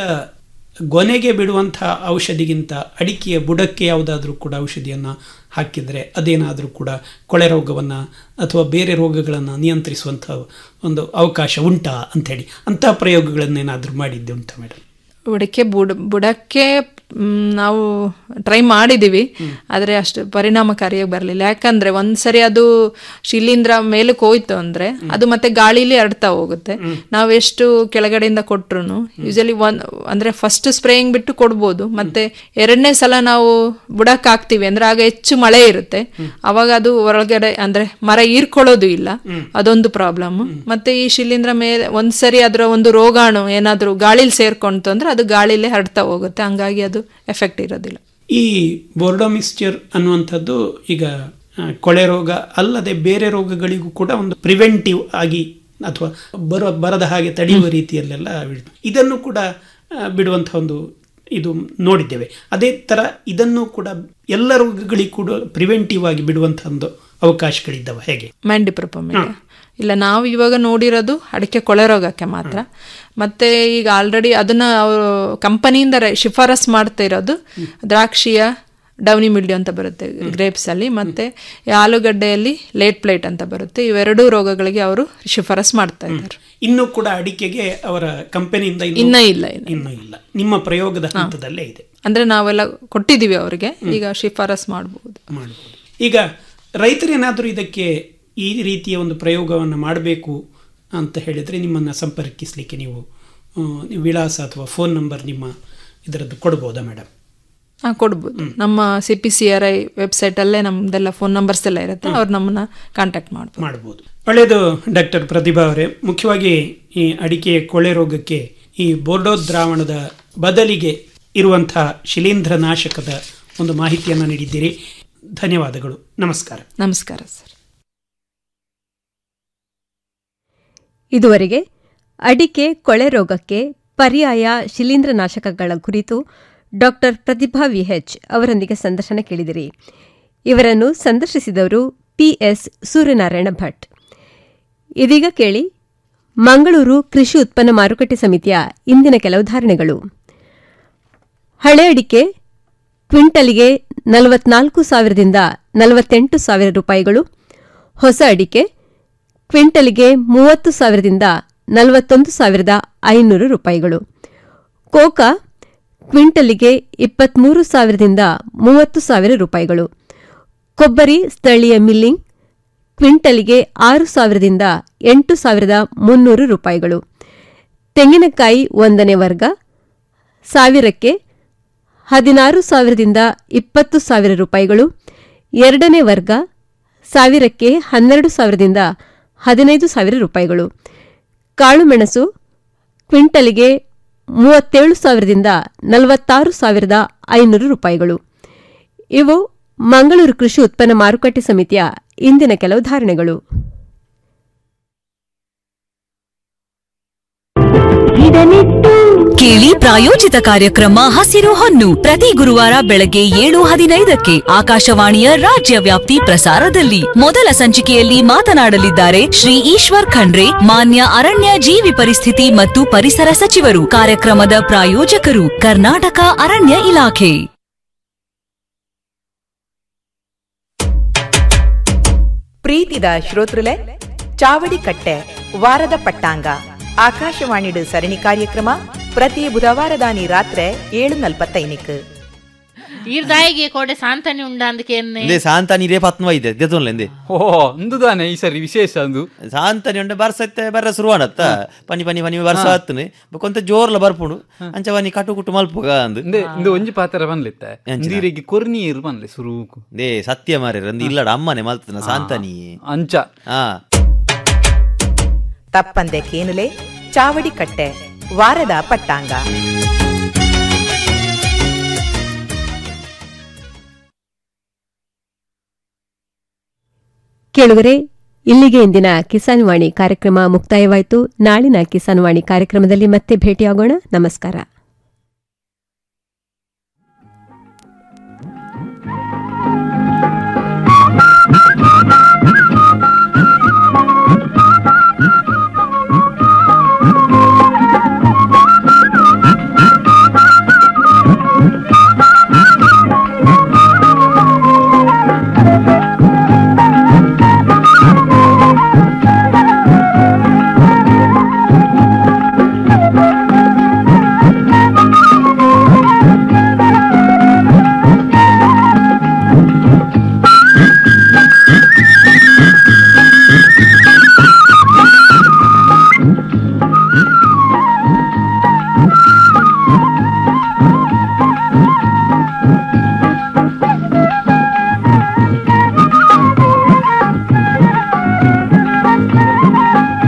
ಗೊನೆಗೆ ಬಿಡುವಂತಹ ಔಷಧಿಗಿಂತ ಅಡಿಕೆಯ ಬುಡಕ್ಕೆ ಯಾವುದಾದ್ರೂ ಕೂಡ ಔಷಧಿಯನ್ನು ಹಾಕಿದರೆ ಅದೇನಾದರೂ ಕೂಡ ಕೊಳೆ ರೋಗವನ್ನು ಅಥವಾ ಬೇರೆ ರೋಗಗಳನ್ನು ನಿಯಂತ್ರಿಸುವಂಥ ಒಂದು ಅವಕಾಶ ಉಂಟಾ ಅಂಥೇಳಿ ಅಂತಹ ಪ್ರಯೋಗಗಳನ್ನೇನಾದರೂ ಮಾಡಿದ್ದೆ ಉಂಟಾ ಮೇಡಮ್ ಬುಡಕ್ಕೆ ಬುಡ ಬುಡಕ್ಕೆ ಮ್, ನಾವು ಟ್ರೈ ಮಾಡಿದೀವಿ ಆದರೆ ಅಷ್ಟು ಪರಿಣಾಮಕಾರಿಯಾಗಿ ಬರಲಿಲ್ಲ ಯಾಕಂದ್ರೆ ಒಂದ್ಸರಿ ಅದು ಶಿಲೀಂಧ್ರ ಮೇಲಕ್ಕೆ ಹೋಯ್ತು ಅಂದ್ರೆ ಅದು ಮತ್ತೆ ಗಾಳಿಲಿ ಹರಡ್ತಾ ಹೋಗುತ್ತೆ ನಾವು ಎಷ್ಟು ಕೆಳಗಡೆಯಿಂದ ಕೊಟ್ರು ಯೂಶಲಿ ಒಂದ್ ಅಂದ್ರೆ ಫಸ್ಟ್ ಸ್ಪ್ರೇಯಿಂಗ್ ಬಿಟ್ಟು ಕೊಡ್ಬೋದು ಮತ್ತೆ ಎರಡನೇ ಸಲ ನಾವು ಬುಡಕ್ಕೆ ಹಾಕ್ತಿವಿ ಅಂದ್ರೆ ಆಗ ಹೆಚ್ಚು ಮಳೆ ಇರುತ್ತೆ ಅವಾಗ ಅದು ಹೊರಗಡೆ ಅಂದ್ರೆ ಮರ ಹೀರ್ಕೊಳ್ಳೋದು ಇಲ್ಲ ಅದೊಂದು ಪ್ರಾಬ್ಲಮ್ ಮತ್ತೆ ಈ ಶಿಲೀಂಧ್ರ ಮೇಲೆ ಒಂದ್ಸರಿ ಅದರ ಒಂದು ರೋಗಾಣು ಏನಾದ್ರೂ ಗಾಳಿಲಿ ಸೇರ್ಕೊಂತು ಅಂದ್ರೆ ಅದು ಗಾಳಿಲೇ ಹರಡ್ತಾ ಹೋಗುತ್ತೆ ಹಂಗಾಗಿ ಅದು ಎಫೆಕ್ಟ್ ಇರೋದಿಲ್ಲ ಈ ಬೋರ್ಡೋ ಮಿಕ್ಸ್ಚರ್ ಅನ್ನುವಂಥದ್ದು ಈಗ ಆ, ಕೊಳೆ ರೋಗ ಅಲ್ಲದೆ ಬೇರೆ ರೋಗಗಳಿಗೂ ಕೂಡ ಒಂದು ಪ್ರಿವೆಂಟಿವ್ ಆಗಿ ಅಥವಾ ಬರೋ ಬರದ ಹಾಗೆ ತಡೆಯುವ ರೀತಿಯಲ್ಲೆಲ್ಲ ಬಿಡ್- ಇದನ್ನು ಕೂಡ ಆ, ಬಿಡುವಂಥ ಒಂದು ಇದು ನೋಡಿದ್ದೇವೆ ಅದೇ ಥರ ಇದನ್ನು ಕೂಡ ಎಲ್ಲ ರೋಗಗಳಿಗೂ ಕೂಡ ಪ್ರಿವೆಂಟಿವ್ ಆಗಿ ಬಿಡುವಂಥ ಒಂದು ಅವಕಾಶಗಳಿದ್ದಾವೆ ಹೇಗೆ ಮ್ಯಾಂಡಿಪ್ರೊಪಮಿಗೆ ಇಲ್ಲ ನಾವು ಇವಾಗ ನೋಡಿರೋದು ಅಡಿಕೆ ಕೊಳೆ ರೋಗಕ್ಕೆ ಮಾತ್ರ ಮತ್ತೆ ಈಗ ಆಲ್ರೆಡಿ ಅದನ್ನ ಅವರು ಕಂಪನಿಯಿಂದ ಶಿಫಾರಸ್ ಮಾಡ್ತಾ ಇರೋದು ದ್ರಾಕ್ಷಿಯ ಡೌನಿ ಮಿಲ್ಡ್ಯೂ ಅಂತ ಬರುತ್ತೆ ಗ್ರೇಪ್ಸ್ ಅಲ್ಲಿ ಮತ್ತೆ ಈ ಆಲೂಗಡ್ಡೆಯಲ್ಲಿ ಲೇಟ್ ಪ್ಲೇಟ್ ಅಂತ ಬರುತ್ತೆ ಇವೆರಡೂ ರೋಗಗಳಿಗೆ ಅವರು ಶಿಫಾರಸ್ ಮಾಡ್ತಾ ಇದ್ದಾರೆ ಇನ್ನೂ ಕೂಡ ಅಡಿಕೆಗೆ ಅವರ ಕಂಪನಿಯಿಂದ ಇನ್ನ ಇಲ್ಲ ಇನ್ನ ಇನ್ನೂ ಇಲ್ಲ ನಿಮ್ಮ ಪ್ರಯೋಗದ ಹಂತದಲ್ಲೇ ಇದೆ ಅಂದ್ರೆ ನಾವೆಲ್ಲ ಕೊಟ್ಟಿದ್ದೀವಿ ಅವರಿಗೆ ಈಗ ಶಿಫಾರಸ್ ಮಾಡಬಹುದು ಮಾಡಬಹುದು ಈಗ ರೈತರೇನಾದರೂ ಇದಕ್ಕೆ ಈ ರೀತಿಯ ಒಂದು ಪ್ರಯೋಗವನ್ನು ಮಾಡಬೇಕು ಅಂತ ಹೇಳಿದರೆ ನಿಮ್ಮನ್ನು ಸಂಪರ್ಕಿಸಲಿಕ್ಕೆ ನೀವು ಆ, ನೀವು ವಿಳಾಸ ಅಥವಾ ಫೋನ್ ನಂಬರ್ ನಿಮ್ಮ ಇದರದ್ದು ಕೊಡ್ಬೋದಾ ಮೇಡಮ್ ಹಾ ಕೊಡ್ಬೋದು ನಮ್ಮ C P C R I website ಅಲ್ಲೇ ನಮ್ದೆಲ್ಲ ಫೋನ್ ನಂಬರ್ಸ್ ಎಲ್ಲ ಇರುತ್ತೆ ಅವ್ರು ನಮ್ಮನ್ನ ಕಾಂಟ್ಯಾಕ್ಟ್ ಮಾಡ್ಬೋದು ಮಾಡ್ಬೋದು ಒಳ್ಳೆಯದು ಡಾಕ್ಟರ್ ಪ್ರತಿಭಾ ಅವರೇ ಮುಖ್ಯವಾಗಿ ಈ ಅಡಿಕೆ ಕೊಳೆ ರೋಗಕ್ಕೆ ಈ ಬೋರ್ಡೋ ದ್ರಾವಣದ ಬದಲಿಗೆ ಇರುವಂತಹ ಶಿಲೀಂಧ್ರ ನಾಶಕದ ಒಂದು ಮಾಹಿತಿಯನ್ನು ನೀಡಿದ್ದೀರಿ ಧನ್ಯವಾದಗಳು ನಮಸ್ಕಾರ ನಮಸ್ಕಾರ ಸರ್ ಇದುವರೆಗೆ ಅಡಿಕೆ ಕೊಳೆ ರೋಗಕ್ಕೆ ಪರ್ಯಾಯ ಶಿಲೀಂಧ್ರನಾಶಕಗಳ ಕುರಿತು ಡಾಕ್ಟರ್ ಪ್ರತಿಭಾ ವಿಎಚ್ ಅವರೊಂದಿಗೆ ಸಂದರ್ಶನ ಕೇಳಿದಿರಿ ಇವರನ್ನು ಸಂದರ್ಶಿಸಿದವರು ಪಿಎಸ್ ಸೂರ್ಯನಾರಾಯಣ ಭಟ್ ಇದೀಗ ಕೇಳಿ ಮಂಗಳೂರು ಕೃಷಿ ಉತ್ಪನ್ನ ಮಾರುಕಟ್ಟೆ ಸಮಿತಿಯ ಇಂದಿನ ಕೆಲವು ಧಾರಣೆಗಳು ಹಳೆ ಅಡಿಕೆ ಕ್ವಿಂಟಲಿಗೆ ನಲವತ್ನಾಲ್ಕು ಸಾವಿರದಿಂದ ನಲವತ್ತೆಂಟು ಸಾವಿರ ರೂಪಾಯಿಗಳು ಹೊಸ ಅಡಿಕೆ ಕ್ವಿಂಟಲಿಗೆ ಮೂವತ್ತು ಸಾವಿರದಿಂದ ನಲವತ್ತೊಂದು ಸಾವಿರದ ಐನೂರು ರೂಪಾಯಿಗಳು ಕೋಕಾ ಕ್ವಿಂಟಲಿಗೆ ಇಪ್ಪತ್ಮೂರು ಸಾವಿರದಿಂದ ಮೂವತ್ತು ಸಾವಿರ ರೂಪಾಯಿಗಳು ಕೊಬ್ಬರಿ ಸ್ಥಳೀಯ ಮಿಲ್ಲಿಂಗ್ ಕ್ವಿಂಟಲಿಗೆ ಆರು ಸಾವಿರದಿಂದ ಎಂಟು ಸಾವಿರದ ಮುನ್ನೂರು ರೂಪಾಯಿಗಳು ತೆಂಗಿನಕಾಯಿ ಒಂದನೇ ವರ್ಗ ಸಾವಿರಕ್ಕೆ ಹದಿನಾರು ಸಾವಿರದಿಂದ ಇಪ್ಪತ್ತು ಸಾವಿರ ರೂಪಾಯಿಗಳು ಎರಡನೇ ವರ್ಗ ಸಾವಿರಕ್ಕೆ ಹನ್ನೆರಡು ಸಾವಿರದಿಂದ ಹದಿನೈದು ಸಾವಿರ ರೂಪಾಯಿಗಳು ಕಾಳುಮೆಣಸು ಕ್ವಿಂಟಲಿಗೆ ಮೂವತ್ತೇಳು ಸಾವಿರದಿಂದ ನಲವತ್ತಾರು ಸಾವಿರದ ಐನೂರು ರೂಪಾಯಿಗಳು ಇವು ಮಂಗಳೂರು ಕೃಷಿ ಉತ್ಪನ್ನ ಮಾರುಕಟ್ಟೆ ಸಮಿತಿಯ ಇಂದಿನ ಕೆಲವು ಧಾರಣೆಗಳು ಕೇಳಿ ಪ್ರಾಯೋಜಿತ ಕಾರ್ಯಕ್ರಮ ಹಸಿರು ಹೊನ್ನು ಪ್ರತಿ ಗುರುವಾರ ಬೆಳಗ್ಗೆ ಏಳು ಹದಿನೈದಕ್ಕೆ ಆಕಾಶವಾಣಿಯ ರಾಜ್ಯ ವ್ಯಾಪ್ತಿ ಪ್ರಸಾರದಲ್ಲಿ ಮೊದಲ ಸಂಚಿಕೆಯಲ್ಲಿ ಮಾತನಾಡಲಿದ್ದಾರೆ ಶ್ರೀ ಈಶ್ವರ್ ಖಂಡ್ರೆ ಮಾನ್ಯ ಅರಣ್ಯ ಜೀವಿ ಪರಿಸ್ಥಿತಿ ಮತ್ತು ಪರಿಸರ ಸಚಿವರು ಕಾರ್ಯಕ್ರಮದ ಪ್ರಾಯೋಜಕರು ಕರ್ನಾಟಕ ಅರಣ್ಯ ಇಲಾಖೆ ಪ್ರೀತಿದ ಶ್ರೋತೃಲೆ ಚಾವಡಿ ಕಟ್ಟೆ ವಾರದ ಪಟ್ಟಾಂಗ ಆಕಾಶವಾಣಿಡು ಸರಣಿ ಕಾರ್ಯಕ್ರಮ ಪ್ರತಿ ಬುಧವಾರದಾನಿ ರಾತ್ರೆ ಏಳು ನಲ್ಪತ್ತೈನಿಕ್ ಈರ್ದಾಯಿಗೆ ಕೋಡೆ ಸಾಂತನಿ ಉಂಡ ಅಂದಕ್ಕೆ ಎನ್ನೆ ಇಂದೆ ಸಾಂತಾನಿ ರೇ ಪತ್ಮ ಇದೆ ದೆತೊನ್ಲೆ ಇಂದೆ ಓ ಅಂದುದಾನೆ ಈ ಸರಿ ವಿಶೇಷ ಅಂದು ಸಾಂತಾನಿ ಉಂಡೆ ಬರ್ಸತ್ತೆ ಬರ್ರ ಶುರುವಾಣತ್ತ ಪನಿ ಪನಿ ಪನಿ ಬರ್ಸ ಹತ್ತನೆ ಕೊಂತ ಜೋರ್ಲ ಬರ್ಪುಂಡು ಅಂಚವನಿ ಕಟು ಕುಟು ಮಲ್ಪುಗ ಅಂದು ಇಂದೆ ಇಂದು ಒಂಜಿ ಪಾತ್ರ ಬನ್ಲಿತ್ತ ಇಂದಿರೆಗೆ ಕೊರ್ನೀರ್ ಬನ್ಲೆ ಸುರುಕು ದೇ ಸತ್ಯ ಮಾರಿ ಅಂದು ಇಲ್ಲಡ ಅಮ್ಮನೆ ಮಲ್ತನ ಸಾಂತಾನಿ ಅಂಚ ಹಾ ತಪ್ಪಂದೆ ಕೇನುಲೆ ಚಾವಡಿ ಕಟ್ಟೆ ವಾರದ ಪಟ್ಟಾಂಗ ಕೇಳುಗರೆ ಇಲ್ಲಿಗೆ ಇಂದಿನ ಕಿಸಾನ್ ವಾಣಿ ಕಾರ್ಯಕ್ರಮ ಮುಕ್ತಾಯವಾಯಿತು ನಾಳಿನ ಕಿಸಾನ್ ವಾಣಿ ಕಾರ್ಯಕ್ರಮದಲ್ಲಿ ಮತ್ತೆ ಭೇಟಿಯಾಗೋಣ ನಮಸ್ಕಾರ